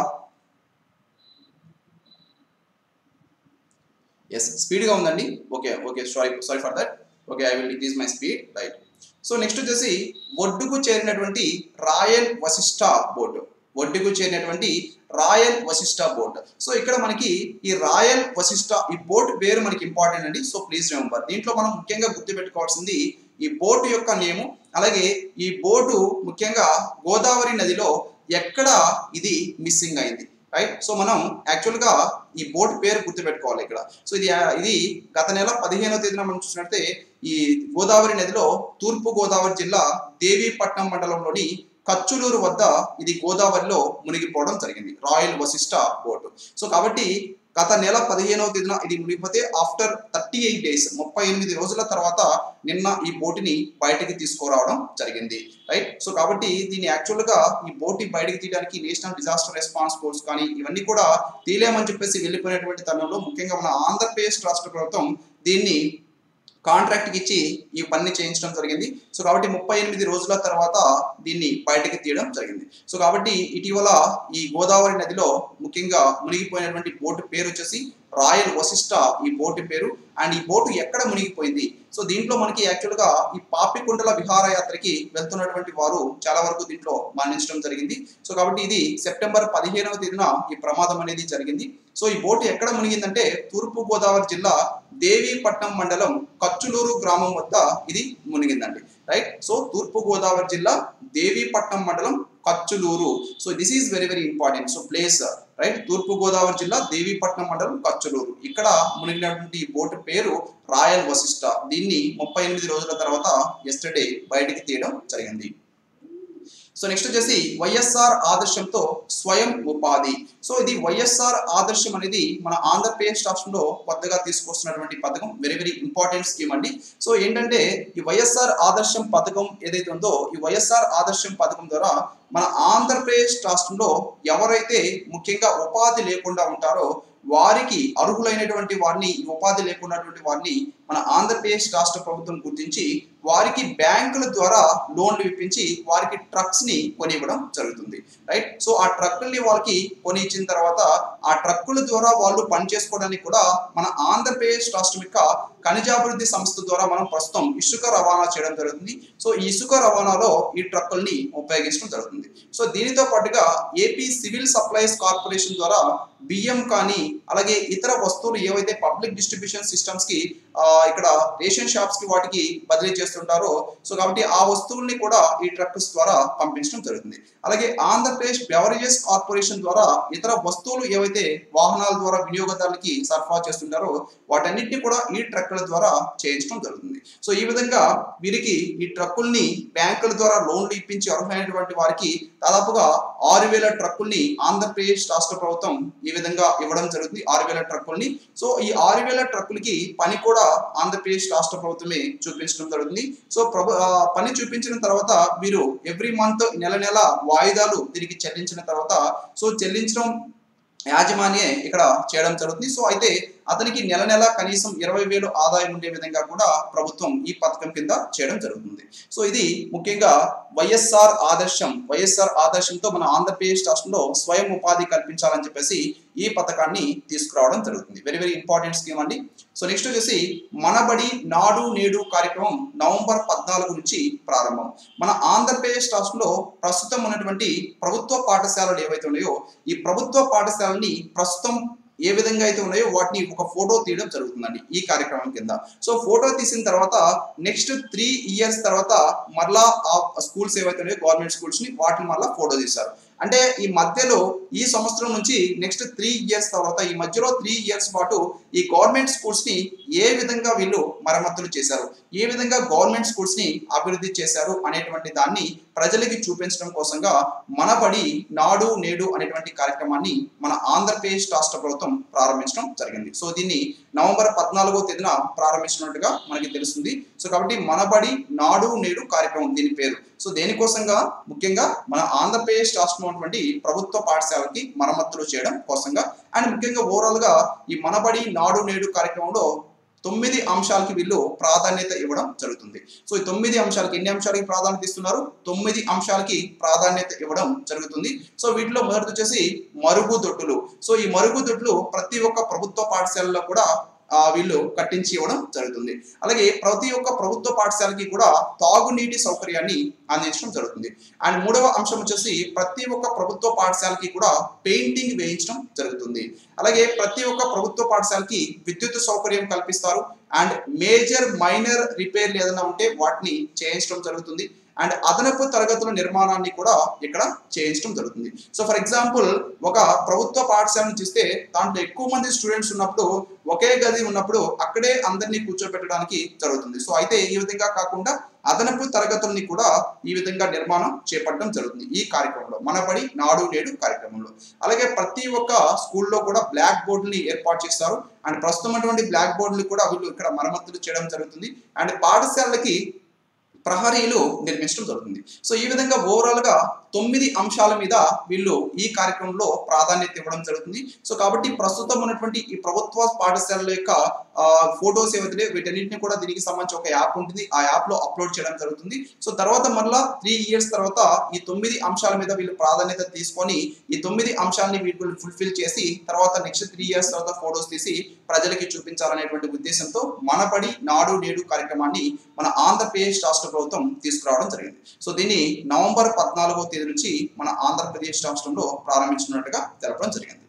ఎస్ స్పీడ్గా ఉందండి okay okay sorry sorry for that okay I will increase my speed right so next వచ్చేసి ఒడ్డుకు చేరినటువంటి రాయల్ వశిష్ట బోర్డు ఒడ్డుకు చేరినటువంటి రాయల్ వశిష్ట బోట్ సో ఇక్కడ మనకి ఈ రాయల్ వశిష్ట ఈ బోట్ పేరు మనకి ఇంపార్టెంట్ అండి సో ప్లీజ్ రిమెంబర్ దీంట్లో మనం ముఖ్యంగా గుర్తుపెట్టుకోవాల్సింది ఈ బోటు యొక్క నేము అలాగే ఈ బోటు ముఖ్యంగా గోదావరి నదిలో ఎక్కడ ఇది మిస్సింగ్ అయింది రైట్ సో మనం యాక్చువల్గా ఈ బోట్ పేరు గుర్తుపెట్టుకోవాలి ఇక్కడ సో ఇది ఇది గత నెల పదిహేనవ తేదీన మనం చూసినట్టే ఈ గోదావరి నదిలో తూర్పు గోదావరి జిల్లా దేవీపట్నం మండలంలోని కచ్చులూరు వద్ద ఇది గోదావరిలో మునిగిపోవడం జరిగింది రాయల్ వశిష్ట బోటు సో కాబట్టి గత నెల పదిహేనవ తేదీన ఇది మునిగిపోతే ఆఫ్టర్ థర్టీ ఎయిట్ డేస్ ముప్పై ఎనిమిది రోజుల తర్వాత నిన్న ఈ బోటుని బయటికి తీసుకురావడం జరిగింది రైట్ సో కాబట్టి దీన్ని యాక్చువల్గా ఈ బోట్ బయటికి తీయడానికి నేషనల్ డిజాస్టర్ రెస్పాన్స్ ఫోర్స్ కానీ ఇవన్నీ కూడా తీలేమని చెప్పేసి వెళ్ళిపోయినటువంటి తరుణంలో ముఖ్యంగా మన ఆంధ్రప్రదేశ్ రాష్ట్ర ప్రభుత్వం దీన్ని కాంట్రాక్ట్కి ఇచ్చి ఈ పని చేయించడం జరిగింది సో కాబట్టి ముప్పై ఎనిమిది రోజుల తర్వాత దీన్ని బయటకి తీయడం జరిగింది సో కాబట్టి ఇటీవల ఈ గోదావరి నదిలో ముఖ్యంగా మునిగిపోయినటువంటి బోటు పేరు వచ్చేసి రాయల్ వశిష్ట ఈ బోటు పేరు అండ్ ఈ బోటు ఎక్కడ మునిగిపోయింది సో దీంట్లో మనకి యాక్చువల్గా ఈ పాపికొండల విహారయాత్రకి వెళ్తున్నటువంటి వారు చాలా వరకు దీంట్లో మరణించడం జరిగింది సో కాబట్టి ఇది సెప్టెంబర్ పదిహేనవ తేదీన ఈ ప్రమాదం అనేది జరిగింది సో ఈ బోటు ఎక్కడ మునిగిందంటే తూర్పు గోదావరి జిల్లా దేవీపట్నం మండలం కచ్చులూరు గ్రామం వద్ద ఇది మునిగిందండి రైట్ సో తూర్పు గోదావరి జిల్లా దేవీపట్నం మండలం Kachchuluru so this is very very important so place right తూర్పు గోదావరి జిల్లా దేవీపట్నం మండలం కచ్చులూరు ఇక్కడ మునిగినటువంటి ఈ బోటు పేరు రాయల్ వశిష్ట దీన్ని ముప్పై ఎనిమిది రోజుల తర్వాత ఎస్టర్డే బయటికి తీయడం జరిగింది సో నెక్స్ట్ వచ్చేసి వైఎస్ఆర్ ఆదర్శంతో స్వయం ఉపాధి సో ఇది వైఎస్ఆర్ ఆదర్శం అనేది మన ఆంధ్రప్రదేశ్ రాష్ట్రంలో కొత్తగా తీసుకొస్తున్నటువంటి పథకం వెరీ వెరీ ఇంపార్టెంట్ స్కీమ్ అండి సో ఏంటంటే ఈ వైఎస్ఆర్ ఆదర్శం పథకం ఏదైతే ఉందో ఈ వైఎస్ఆర్ ఆదర్శం పథకం ద్వారా మన ఆంధ్రప్రదేశ్ రాష్ట్రంలో ఎవరైతే ముఖ్యంగా ఉపాధి లేకుండా ఉంటారో వారికి అర్హులైనటువంటి వారిని ఈ ఉపాధి లేకున్నటువంటి వారిని మన ఆంధ్రప్రదేశ్ రాష్ట్ర ప్రభుత్వం గుర్తించి వారికి బ్యాంకుల ద్వారా లోన్లు ఇప్పించి వారికి ట్రక్స్ ని కొనివ్వడం జరుగుతుంది రైట్ సో ఆ ట్రక్కుల్ని వాళ్ళకి కొని ఇచ్చిన తర్వాత ఆ ట్రక్కుల ద్వారా వాళ్ళు పని చేసుకోవడానికి కూడా మన ఆంధ్రప్రదేశ్ రాష్ట్రం యొక్క ఖనిజాభివృద్ధి సంస్థ ద్వారా మనం ప్రస్తుతం ఇసుక రవాణా చేయడం జరుగుతుంది సో ఈ ఇసుక రవాణాలో ఈ ట్రక్కుల్ని ఉపయోగించడం జరుగుతుంది సో దీనితో పాటుగా ఏపీ సివిల్ సప్లైస్ కార్పొరేషన్ ద్వారా బియ్యం కానీ అలాగే ఇతర వస్తువులు ఏవైతే పబ్లిక్ డిస్ట్రిబ్యూషన్ సిస్టమ్స్ కి ఆ, ఇక్కడ రేషన్ షాప్స్ కి వాటికి బదిలీ చేస్తుంటారో సో కాబట్టి ఆ వస్తువుల్ని కూడా ఈ ట్రక్స్ ద్వారా పంపించడం జరుగుతుంది అలాగే ఆంధ్రప్రదేశ్ బెవరేజెస్ కార్పొరేషన్ ద్వారా ఇతర వస్తువులు ఏవైతే వాహనాల ద్వారా వినియోగదారులకి సరఫరా చేస్తుంటారో వాటన్నిటిని కూడా ఈ ట్రక్కుల ద్వారా చేయించడం జరుగుతుంది సో ఈ విధంగా వీరికి ఈ ట్రక్కుల్ని బ్యాంకుల ద్వారా లోన్లు ఇప్పించి అర్హమైనటువంటి వారికి దాదాపుగా ఆరు వేల ట్రక్కుల్ని ఆంధ్రప్రదేశ్ రాష్ట్ర ప్రభుత్వం ఈ విధంగా ఇవ్వడం జరుగుతుంది ఆరు వేల ట్రక్కుల్ని సో ఈ ఆరు వేల ట్రక్కులకి పని కూడా ఆంధ్రప్రదేశ్ రాష్ట్ర ప్రభుత్వమే చూపించడం జరుగుతుంది సో ప్రభు ఆ, పని చూపించిన తర్వాత వీరు ఎవ్రీ మంత్ నెల నెల వాయిదాలు తిరిగి చెల్లించిన తర్వాత సో చెల్లించడం యాజమాన్యే ఇక్కడ చేయడం జరుగుతుంది సో అయితే అతనికి నెల నెల కనీసం ఇరవై వేలు ఆదాయం ఉండే విధంగా కూడా ప్రభుత్వం ఈ పథకం కింద చేయడం జరుగుతుంది సో ఇది ముఖ్యంగా వైఎస్ఆర్ ఆదర్శం వైఎస్ఆర్ ఆదర్శంతో మన ఆంధ్రప్రదేశ్ రాష్ట్రంలో స్వయం ఉపాధి కల్పించాలని చెప్పేసి ఈ పథకాన్ని తీసుకురావడం జరుగుతుంది వెరీ వెరీ ఇంపార్టెంట్ స్కీమ్ అండి సో నెక్స్ట్ వచ్చేసి మనబడి నాడు నేడు కార్యక్రమం నవంబర్ పద్నాలుగు నుంచి ప్రారంభం మన ఆంధ్రప్రదేశ్ రాష్ట్రంలో ప్రస్తుతం ఉన్నటువంటి ప్రభుత్వ పాఠశాలలు ఏవైతే ఉన్నాయో ఈ ప్రభుత్వ పాఠశాలని ప్రస్తుతం ఏ విధంగా అయితే ఉన్నాయో వాటిని ఒక ఫోటో తీయడం జరుగుతుందండి ఈ కార్యక్రమం కింద సో ఫోటో తీసిన తర్వాత నెక్స్ట్ త్రీ ఇయర్స్ తర్వాత మరలా ఆ స్కూల్స్ ఏవైతే ఉన్నాయో గవర్నమెంట్ స్కూల్స్ ని వాటిని మరలా ఫోటో తీస్తారు అంటే ఈ మధ్యలో ఈ సంవత్సరం నుంచి నెక్స్ట్ త్రీ ఇయర్స్ తర్వాత ఈ మధ్యలో త్రీ ఇయర్స్ పాటు ఈ గవర్నమెంట్ స్కూల్స్ ని ఏ విధంగా వీళ్ళు మరమ్మతులు చేశారు ఏ విధంగా గవర్నమెంట్ స్కూల్స్ ని అభివృద్ధి చేశారు అనేటువంటి దాన్ని ప్రజలకి చూపించడం కోసంగా మనబడి నాడు నేడు అనేటువంటి కార్యక్రమాన్ని మన ఆంధ్రప్రదేశ్ రాష్ట్ర ప్రభుత్వం ప్రారంభించడం జరిగింది సో దీన్ని నవంబర్ పద్నాలుగో తేదీన ప్రారంభించినట్టుగా మనకి తెలుస్తుంది సో కాబట్టి మనబడి నాడు నేడు కార్యక్రమం దీని పేరు సో దేనికోసంగా ముఖ్యంగా మన ఆంధ్రప్రదేశ్ రాష్ట్రం ఉన్నటువంటి ప్రభుత్వ పాఠశాలకి మరమ్మతులు చేయడం కోసంగా అండ్ ముఖ్యంగా ఓవరాల్ గా ఈ మనబడి నాడు నేడు కార్యక్రమంలో తొమ్మిది అంశాలకి వీళ్ళు ప్రాధాన్యత ఇవ్వడం జరుగుతుంది సో ఈ తొమ్మిది అంశాలకి ఎన్ని అంశాలకి ప్రాధాన్యత ఇస్తున్నారు తొమ్మిది అంశాలకి ప్రాధాన్యత ఇవ్వడం జరుగుతుంది సో వీటిలో మొదటి వచ్చేసి మరుగుదొడ్డులు సో ఈ మరుగుదొడ్లు ప్రతి ఒక్క ప్రభుత్వ పాఠశాలలో కూడా ఆ, వీళ్ళు కట్టించి ఇవ్వడం జరుగుతుంది అలాగే ప్రతి ఒక్క ప్రభుత్వ పాఠశాలకి కూడా తాగునీటి సౌకర్యాన్ని అందించడం జరుగుతుంది అండ్ మూడవ అంశం వచ్చేసి ప్రతి ఒక్క ప్రభుత్వ పాఠశాలకి కూడా పెయింటింగ్ వేయించడం జరుగుతుంది అలాగే ప్రతి ఒక్క ప్రభుత్వ పాఠశాలకి విద్యుత్ సౌకర్యం కల్పిస్తారు అండ్ మేజర్ మైనర్ రిపేర్లు ఏదైనా ఉంటే వాటిని చేయించడం జరుగుతుంది అండ్ అదనపు తరగతుల నిర్మాణాన్ని కూడా ఇక్కడ చేయించడం జరుగుతుంది సో ఫర్ ఎగ్జాంపుల్ ఒక ప్రభుత్వ పాఠశాలను చూస్తే దాంట్లో ఎక్కువ మంది స్టూడెంట్స్ ఉన్నప్పుడు ఒకే గది ఉన్నప్పుడు అక్కడే అందరినీ కూర్చోబెట్టడానికి జరుగుతుంది సో అయితే ఈ విధంగా కాకుండా అదనపు తరగతుల్ని కూడా ఈ విధంగా నిర్మాణం చేపట్టడం జరుగుతుంది ఈ కార్యక్రమంలో మనబడి నాడు నేడు కార్యక్రమంలో అలాగే ప్రతి ఒక్క స్కూల్లో కూడా బ్లాక్ బోర్డుని ఏర్పాటు చేస్తారు అండ్ ప్రస్తుతం ఉన్నటువంటి బ్లాక్ బోర్డులు కూడా వీళ్ళు ఇక్కడ మరమ్మతులు చేయడం జరుగుతుంది అండ్ పాఠశాలకి ప్రహరీలు నిర్మించడం జరుగుతుంది సో ఈ విధంగా ఓవరాల్ గా తొమ్మిది అంశాల మీద వీళ్ళు ఈ కార్యక్రమంలో ప్రాధాన్యత ఇవ్వడం జరుగుతుంది సో కాబట్టి ప్రస్తుతం ఉన్నటువంటి ఈ ప్రభుత్వ పాఠశాలల యొక్క ఫోటోస్ ఏవైతే వీటన్నింటిని కూడా దీనికి సంబంధించి ఒక యాప్ ఉంటుంది ఆ యాప్ లో అప్లోడ్ చేయడం జరుగుతుంది సో తర్వాత మళ్ళా త్రీ ఇయర్స్ తర్వాత ఈ తొమ్మిది అంశాల మీద వీళ్ళు ప్రాధాన్యత తీసుకొని ఈ తొమ్మిది అంశాలని వీళ్ళు ఫుల్ఫిల్ చేసి తర్వాత నెక్స్ట్ త్రీ ఇయర్స్ తర్వాత ఫోటోస్ తీసి ప్రజలకి చూపించాలనేటువంటి ఉద్దేశంతో మనపడి నాడు నేడు కార్యక్రమాన్ని మన ఆంధ్రప్రదేశ్ రాష్ట్ర ప్రభుత్వం తీసుకురావడం జరిగింది సో దీన్ని నవంబర్ పద్నాలుగో తేదీ నుంచి మన ఆంధ్రప్రదేశ్ రాష్ట్రంలో ప్రారంభించినట్టుగా తెలపడం జరిగింది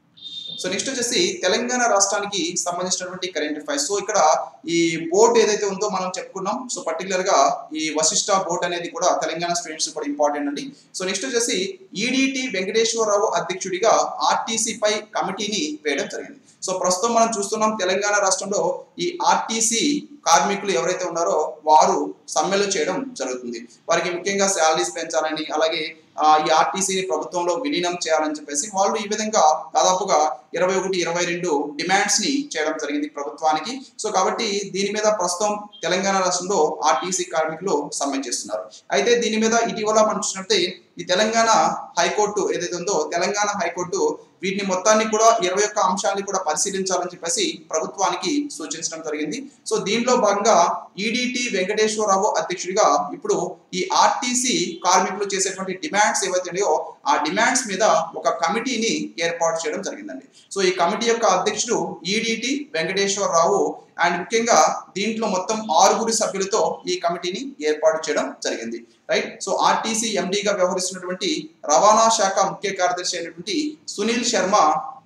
సో నెక్స్ట్ వచ్చేసి తెలంగాణ రాష్ట్రానికి సంబంధించినటువంటి కరెంట్ అఫైర్స్ సో ఇక్కడ ఈ బోర్డ్ ఏదైతే ఉందో మనం చెప్పుకున్నాం సో పర్టికులర్ గా ఈ వశిష్ట బోర్డ్ అనేది కూడా తెలంగాణ స్టూడెంట్స్ కూడా ఇంపార్టెంట్ అండి సో నెక్స్ట్ వచ్చేసి ఈడిటి వెంకటేశ్వరరావు అధ్యక్షుడిగా ఆర్టీసీ పై కమిటీని వేయడం జరిగింది సో ప్రస్తుతం మనం చూస్తున్నాం తెలంగాణ రాష్ట్రంలో ఈ ఆర్టీసీ కార్మికులు ఎవరైతే ఉన్నారో వారు సమ్మెలు చేయడం జరుగుతుంది వారికి ముఖ్యంగా శాలరీస్ పెంచాలని అలాగే ఆ, ఈ ఆర్టీసీని ప్రభుత్వంలో విలీనం చేయాలని చెప్పేసి వాళ్ళు ఈ విధంగా దాదాపుగా ఇరవై ఒకటి ఇరవై రెండు డిమాండ్స్ ని చేయడం జరిగింది ప్రభుత్వానికి సో కాబట్టి దీని మీద ప్రస్తుతం తెలంగాణ రాష్ట్రంలో ఆర్టీసీ కార్మికులు సమ్మె చేస్తున్నారు అయితే దీని మీద ఇటీవల మనం చూసినట్టే ఈ తెలంగాణ హైకోర్టు ఏదైతే ఉందో తెలంగాణ హైకోర్టు వీటిని మొత్తాన్ని కూడా ఇరవై ఒక్క అంశాలని కూడా పరిశీలించాలని చెప్పేసి ప్రభుత్వానికి సూచించడం జరిగింది సో దీంట్లో భాగంగా ఈడిటి వెంకటేశ్వరరావు అధ్యక్షుడిగా ఇప్పుడు ఈ ఆర్టీసీ కార్మికులు చేసేటువంటి డిమాండ్స్ ఏవైతే ఉన్నాయో ఆ డిమాండ్స్ మీద ఒక కమిటీని ఏర్పాటు చేయడం జరిగిందండి సో ఈ కమిటీ యొక్క అధ్యక్షుడు ఈడిటి వెంకటేశ్వరరావు అండ్ ముఖ్యంగా దీంట్లో మొత్తం ఆరుగురు సభ్యులతో ఈ కమిటీని ఏర్పాటు చేయడం జరిగింది రైట్ సో ఆర్టీసీ ఎండీగా వ్యవహరిస్తున్నటువంటి రవాణా శాఖ ముఖ్య కార్యదర్శి అయినటువంటి సునీల్ శర్మ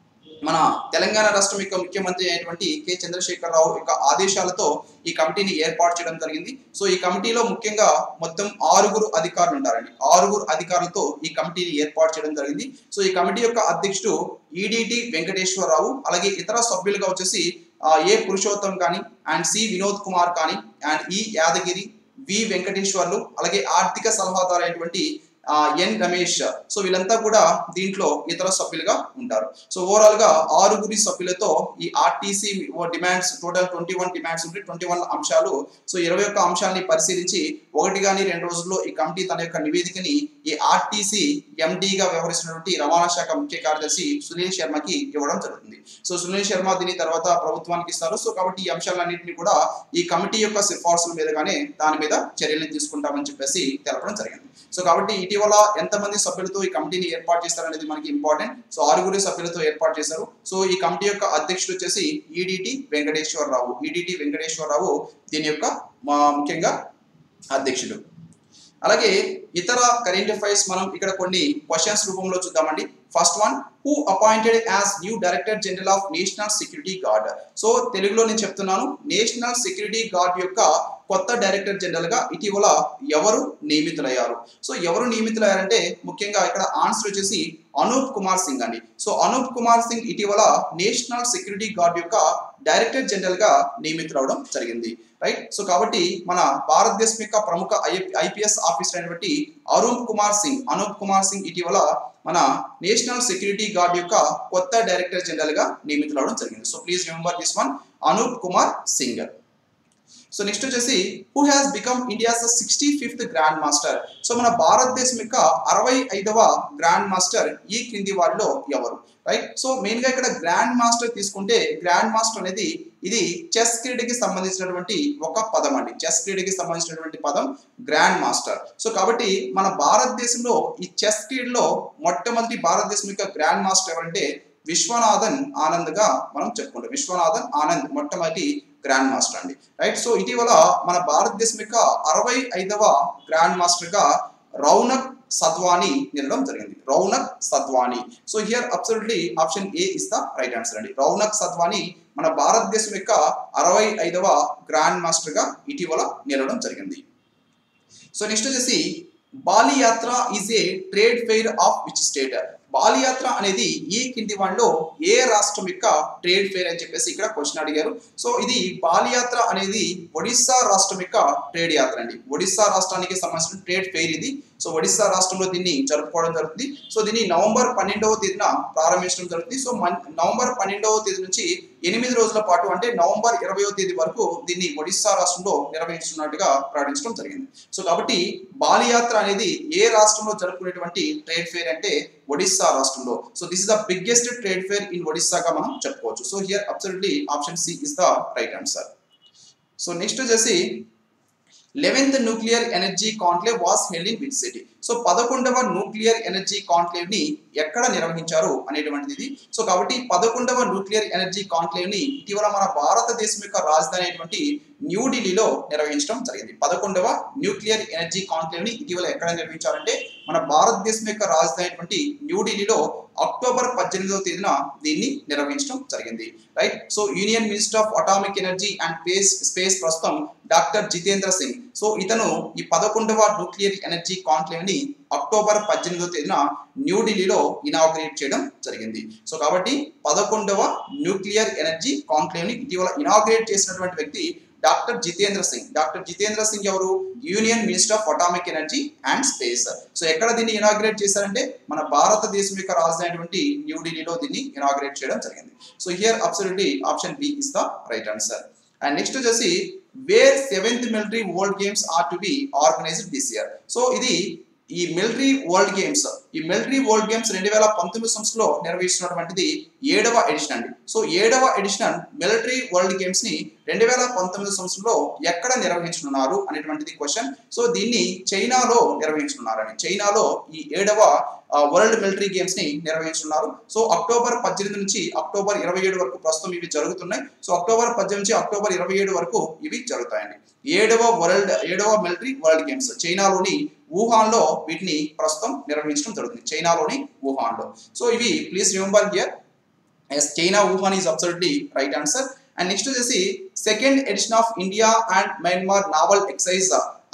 మన తెలంగాణ రాష్ట్రం యొక్క ముఖ్యమంత్రి అయినటువంటి కె చంద్రశేఖరరావు యొక్క ఆదేశాలతో ఈ కమిటీని ఏర్పాటు చేయడం జరిగింది సో ఈ కమిటీలో ముఖ్యంగా మొత్తం ఆరుగురు అధికారులు ఉంటారండి ఆరుగురు అధికారులతో ఈ కమిటీని ఏర్పాటు చేయడం జరిగింది సో ఈ కమిటీ యొక్క అధ్యక్షుడు ఈడిటి వెంకటేశ్వరరావు అలాగే ఇతర సభ్యులుగా వచ్చేసి ఆ, ఏ పురుషోత్తం కానీ అండ్ సి వినోద్ కుమార్ కానీ అండ్ ఈ యాదగిరి వి వెంకటేశ్వర్లు అలాగే ఆర్థిక సలహాదారు అయినటువంటి ఆ, ఎన్ రమేష్ సో వీళ్ళంతా కూడా దీంట్లో ఇతర సభ్యులుగా ఉంటారు సో ఓవరాల్ గా ఆరుగురి సభ్యులతో ఈ RTC demands total twenty one demands ఉంటే ట్వంటీ వన్ అంశాలు సో ఇరవై ఒక్క అంశాలని పరిశీలించి ఒకటి కానీ రెండు రోజుల్లో ఈ కమిటీ తన యొక్క నివేదికని ఈ ఆర్టీసీ ఎండీగా వ్యవహరిస్తున్నటువంటి రవాణా శాఖ ముఖ్య కార్యదర్శి సునీల్ శర్మకి ఇవ్వడం జరుగుతుంది సో సునీల్ శర్మ దీని తర్వాత ప్రభుత్వానికి ఇస్తారు సో కాబట్టి ఈ అంశాలన్నింటినీ కూడా ఈ కమిటీ యొక్క సిఫార్సుల మీదగానే దాని మీద చర్యలు తీసుకుంటామని చెప్పేసి తెలపడం జరిగింది సో కాబట్టి ఇటీవల ఎంతమంది సభ్యులతో ఈ కమిటీని ఏర్పాటు చేస్తారనేది మనకి ఇంపార్టెంట్ సో ఆరుగురు సభ్యులతో ఏర్పాటు చేశారు సో ఈ కమిటీ యొక్క అధ్యక్షుడు వచ్చేసి ఈడిటి వెంకటేశ్వరరావు ఈడిటి వెంకటేశ్వరరావు దీని యొక్క మా ముఖ్యంగా అధ్యక్షుడు అలాగే ఇతర కరెంట్ అఫైర్స్ మనం ఇక్కడ కొన్ని క్వశ్చన్స్ రూపంలో చూద్దామండి first one who appointed as new director general of national security guard so తెలుగులో నేను చెప్తున్నాను నేషనల్ సెక్యూరిటీ గార్డ్ యొక్క కొత్త డైరెక్టర్ జనరల్ గా ఇటీవల ఎవరు నియమితులయ్యారు సో ఎవరు నియమితులయ్యారంటే ముఖ్యంగా ఇక్కడ ఆన్సర్ వచ్చేసి అనూప్ కుమార్ సింగ్ అండి సో అనూప్ కుమార్ సింగ్ ఇటీవల నేషనల్ సెక్యూరిటీ గార్డ్ యొక్క డైరెక్టర్ జనరల్ గా నియమితులవడం జరిగింది రైట్ సో కాబట్టి మన భారతదేశం యొక్క ప్రముఖ ఐపీఎస్ ఆఫీసర్ అయినటువంటి అరుణ్ కుమార్ సింగ్ అనూప్ కుమార్ సింగ్ ఇటీవల మన నేషనల్ సెక్యూరిటీ గార్డ్ యొక్క కొత్త డైరెక్టర్ జనరల్ గా నియమితులవడం జరిగింది so please remember this one Anoop Kumar Singh so next వచ్చేసి who has become India's sixty fifth grand master so మన భారతదేశం యొక్క అరవై ఐదవ గ్రాండ్ మాస్టర్ ఈ క్రింది వారిలో ఎవరు రైట్ సో మెయిన్ గా ఇక్కడ గ్రాండ్ మాస్టర్ తీసుకుంటే గ్రాండ్ మాస్టర్ అనేది ఇది చెస్ క్రీడకి సంబంధించినటువంటి ఒక పదం అండి చెస్ క్రీడకి సంబంధించినటువంటి పదం గ్రాండ్ మాస్టర్ సో కాబట్టి మన భారతదేశంలో ఈ చెస్ క్రీడలో మొట్టమొదటి భారతదేశం యొక్క గ్రాండ్ మాస్టర్ ఎవరంటే విశ్వనాథన్ ఆనంద్ గా మనం చెప్పుకుంటాం విశ్వనాథన్ ఆనంద్ మొట్టమొదటి గ్రాండ్ మాస్టర్ అండి రైట్ సో ఇటీవల మన భారతదేశం యొక్క అరవై ఐదవ గ్రాండ్ మాస్టర్ గా రౌనక్ సద్వాని నిలడం జరిగింది Raunak Sadhwani so here absolutely option A is the right answer అండి రౌనక్ సద్వాని మన భారతదేశం యొక్క అరవై ఐదవ గ్రాండ్ మాస్టర్ గా ఇటీవల నిలవడం జరిగింది సో నెక్స్ట్ వచ్చేసి Bali Yatra is a trade fair of which state Bali Yatra అనేది ఈ కింది వాటిలో ఏ రాష్ట్రం యొక్క ట్రేడ్ ఫేర్ అని చెప్పేసి ఇక్కడ క్వశ్చన్ అడిగారు సో ఇది బాలియాత్ర అనేది ఒడిస్సా రాష్ట్రం యొక్క ట్రేడ్ యాత్ర అండి ఒడిస్సా రాష్ట్రానికి సంబంధించిన ట్రేడ్ ఫెయిర్ ఇది సో ఒడిస్సా రాష్ట్రంలో దీన్ని జరుపుకోవడం జరుగుతుంది సో దీన్ని నవంబర్ పన్నెండవ తేదీన ప్రారంభించడం జరుగుతుంది సో మన్- నవంబర్ పన్నెండవ తేదీ నుంచి ఎనిమిది రోజుల పాటు అంటే నవంబర్ ఇరవయో తేదీ వరకు దీన్ని ఒడిస్సా రాష్ట్రంలో నిర్వహించున్నట్టుగా ప్రకటించడం జరిగింది సో కాబట్టి బాలియాత్ర అనేది ఏ రాష్ట్రంలో జరుపుకునేటువంటి ట్రేడ్ ఫేర్ అంటే ఒడిస్సా రాష్ట్రంలో so this is the biggest trade fair in ఒడిస్సాగా మనం చెప్పుకోవచ్చు so here absolutely option C is the right answer so next వచ్చేసి eleventh nuclear energy conclave was held in which city so పదకొండవ nuclear energy conclave ని ఎక్కడ నిర్వహించారు అనేటువంటిది ఇది సో కాబట్టి పదకొండవ న్యూక్లియర్ ఎనర్జీ కాన్క్లేవ్ ని ఇటీవల మన భారతదేశం యొక్క రాజధాని అయినటువంటి న్యూఢిల్లీలో నిర్వహించడం జరిగింది పదకొండవ న్యూక్లియర్ ఎనర్జీ కాన్క్లేవ్ ని ఇటీవల ఎక్కడ నిర్వహించారంటే మన భారతదేశం యొక్క రాజధాని అయినటువంటి న్యూఢిల్లీలో అక్టోబర్ పద్దెనిమిదవ తేదీన దీన్ని నిర్వహించడం జరిగింది right so union minister of atomic energy and space space ప్రస్తుతం డాక్టర్ జితేంద్ర సింగ్ సో ఇతను ఈ పదకొండవ న్యూక్లియర్ ఎనర్జీ కాన్క్లేవ్ ని అక్టోబర్ పద్దెనిమిదవ తేదీన న్యూఢిల్లీలో ఇనాగ్రేట్ చేయడం జరిగింది సో కాబట్టి పదకొండవ న్యూక్లియర్ ఎనర్జీ కాన్క్లేవ్ ని ఇటీవల ఇనాగ్రేట్ చేసినటువంటి వ్యక్తి డాక్టర్ జితేంద్ర సింగ్ డాక్టర్ జితేంద్ర సింగ్ ఎవరు union minister of atomic energy and space so ఎక్కడ దీన్ని ఇనాగ్రేట్ చేశారంటే మన భారతదేశం యొక్క రాజధాని అయినటువంటి న్యూఢిల్లీలో దీన్ని ఇనాగ్రేట్ చేయడం జరిగింది so here absolutely option B is the right answer and next వచ్చేసి where seventh military world games are to be organised this year so ఇది ఈ మిలిటరీ వరల్డ్ గేమ్స్ ఈ మిలిటరీ వరల్డ్ గేమ్స్ రెండు వేల పంతొమ్మిది సంవత్సరంలో నిర్వహిస్తున్నటువంటిది ఏడవ ఎడిషన్ అండి సో ఏడవ ఎడిషన్ మిలిటరీ వరల్డ్ గేమ్స్ ని రెండు వేల పంతొమ్మిది సంవత్సరంలో ఎక్కడ నిర్వహించనున్నారు అనేటువంటిది క్వశ్చన్ సో దీన్ని చైనాలో నిర్వహించనున్నారని చైనాలో ఈ ఏడవ వరల్డ్ మిలిటరీ గేమ్స్ ని నిర్వహించున్నారు సో అక్టోబర్ పద్దెనిమిది నుంచి అక్టోబర్ ఇరవై ఏడు వరకు ప్రస్తుతం ఇవి జరుగుతున్నాయి సో అక్టోబర్ పద్దెనిమిది నుంచి అక్టోబర్ ఇరవై ఏడు వరకు ఇవి జరుగుతాయండి ఏడవ వరల్డ్ ఏడవ మిలిటరీ వరల్డ్ గేమ్స్ చైనాలోని వుహాన్లో వీటిని ప్రస్తుతం నిర్వహించడం జరుగుతుంది చైనాలోని వుహాన్లో సో ఇవి please remember here yes China Wuhan is absolutely right answer and next వచ్చేసి second edition of India and Myanmar naval exercise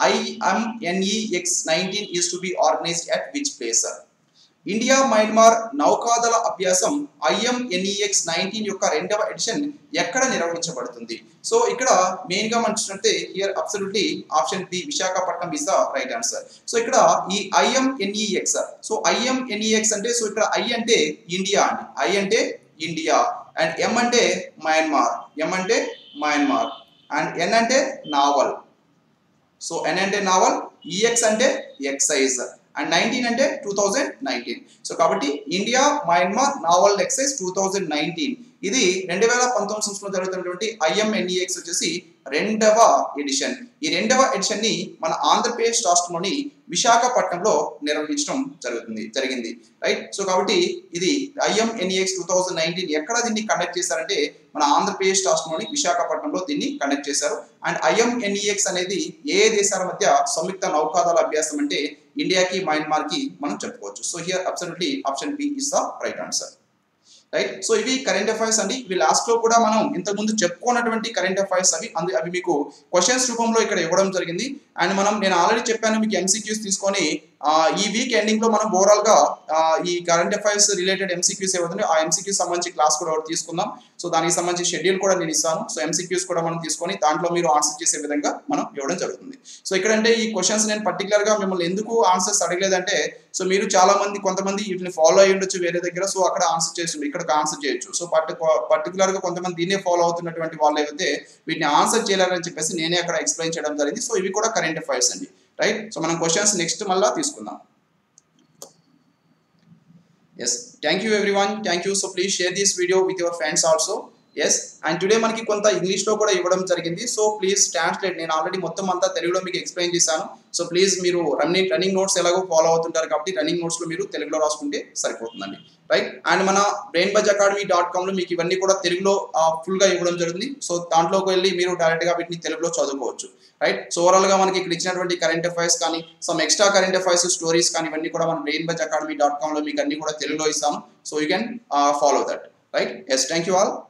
IMNEX nineteen is to be organised at which place India Myanmar నౌకాదళ అభ్యాసం ఐఎంఎన్ఈఎక్స్ nineteen యొక్క రెండవ edition ఎక్కడ నిర్వహించబడుతుంది so ఇక్కడ main గా మనం చూసినట్టే here absolutely option B Visakhapatnam is the right answer so ఇక్కడ ఈ ఐఎంఎన్ఈఎక్స్ సో ఐఎంఎన్ఈఎక్స్ అంటే సో ఇక్కడ ఐ అంటే ఇండియా అండి ఐ అంటే ఇండియా అండ్ ఎం అంటే మయన్మార్ ఎం అంటే మయన్మార్ అండ్ ఎన్ అంటే నావల్ సో ఎన్ అంటే నావల్ ఈఎక్స్ అంటే ఎక్సైజ్ అండ్ నైన్టీన్ అంటే టూ థౌజండ్ నైన్టీన్ సో కాబట్టి India Myanmar naval exercise two thousand nineteen ఇది రెండు వేల పంతొమ్మిది సంవత్సరంలో జరుగుతున్నటువంటి ఐఎంఎన్ఈఎక్స్ వచ్చేసి రెండవ ఎడిషన్ ఈ రెండవ ఎడిషన్ ని మన ఆంధ్రప్రదేశ్ రాష్ట్రంలోని విశాఖపట్నంలో నిర్వహించడం జరుగుతుంది జరిగింది రైట్ సో కాబట్టి ఇది ఐఎంఎన్ఈఎక్స్ టూ థౌజండ్ నైన్టీన్ ఎక్కడ దీన్ని కండక్ట్ చేశారంటే మన ఆంధ్రప్రదేశ్ రాష్ట్రంలోని విశాఖపట్నంలో దీన్ని కండక్ట్ చేశారు అండ్ ఐఎంఎన్ఈఎక్స్ అనేది ఏ దేశాల మధ్య సంయుక్త నౌకాదళ అభ్యాసం అంటే ఇండియాకి మయన్మార్ కి మనం చెప్పుకోవచ్చు so here absolutely option B is the right answer right so ఇవి కరెంట్ అఫైర్స్ అండి ఇవి లాస్ట్ లో కూడా మనం ఇంతకు ముందు చెప్పుకున్నటువంటి కరెంట్ అఫైర్స్ అవి అందు అవి మీకు క్వశ్చన్స్ రూపంలో ఇక్కడ ఇవ్వడం జరిగింది అండ్ మనం నేను ఆల్రెడీ చెప్పాను మీకు ఎంసీక్యూస్ తీసుకొని ఆ, ఈ వీక్ ఎండింగ్ లో మనం ఓవరాల్ గా ఆ, ఈ కరెంట్ అఫైర్స్ రిలేటెడ్ ఎంసీక్యూస్ ఏవైతే ఆ ఎంసీక్యూస్ సంబంధించి క్లాస్ కూడా ఒకటి తీసుకుందాం సో దానికి సంబంధించి షెడ్యూల్ కూడా నేను ఇస్తాను సో ఎంసీక్యూస్ కూడా మనం తీసుకొని దాంట్లో మీరు ఆన్సర్ చేసే విధంగా మనం ఇవ్వడం జరుగుతుంది సో ఇక్కడంటే ఈ క్వశ్చన్స్ నేను పర్టికులర్ గా మిమ్మల్ని ఎందుకు ఆన్సర్స్ అడగలేదంటే సో మీరు చాలా మంది కొంతమంది వీటిని ఫాలో అయ్యి ఉండొచ్చు వేరే దగ్గర సో అక్కడ ఆన్సర్ చేసి ఇక్కడ ఆన్సర్ చేయొచ్చు సో పర్టికులర్ గా కొంతమంది దీన్నే ఫాలో అవుతున్నటువంటి వాళ్ళు ఏవైతే వీటిని ఆన్సర్ చేయలేరని చెప్పేసి నేనే అక్కడ ఎక్స్ప్లెయిన్ చేయడం జరిగింది సో ఇవి కూడా కరెంట్ అఫైర్స్ అండి రైట్ సో మనం క్వశ్చన్స్ నెక్స్ట్ మళ్ళా తీసుకుందాం yes thank you everyone thank you so please share this video with your friends also yes and today మనకి కొంత ఇంగ్లీష్లో కూడా ఇవ్వడం జరిగింది సో ప్లీజ్ ట్రాన్స్లేట్ నేను ఆల్రెడీ మొత్తం అంతా తెలుగులో మీకు ఎక్స్ప్లెయిన్ చేశాను సో ప్లీజ్ మీరు రన్నింగ్ రన్నింగ్ నోట్స్ ఎలాగో ఫాలో అవుతుంటారు కాబట్టి రన్నింగ్ నోట్స్లో మీరు తెలుగులో రాసుకుంటే సరిపోతుందండి రైట్ అండ్ మన బ్రెయిన్ బజ్ అకాడమీ డాట్ కామ్లో మీకు ఇవన్నీ కూడా తెలుగులో ఫుల్గా ఇవ్వడం జరుగుతుంది సో దాంట్లోకి వెళ్ళి మీరు డైరెక్ట్గా వీటిని తెలుగులో చదువుకోవచ్చు రైట్ సో ఓవరాల్గా మనకి ఇక్కడ ఇచ్చినటువంటి కరెంట్ అఫైర్స్ కానీ some extra current affairs stories కానీ ఇవన్నీ కూడా మన బ్రెయిన్ బజ్ అకాడమీ డాట్ కామ్లో మీకు అన్ని కూడా తెలుగులో ఇస్తాను so you can follow that right yes thank you all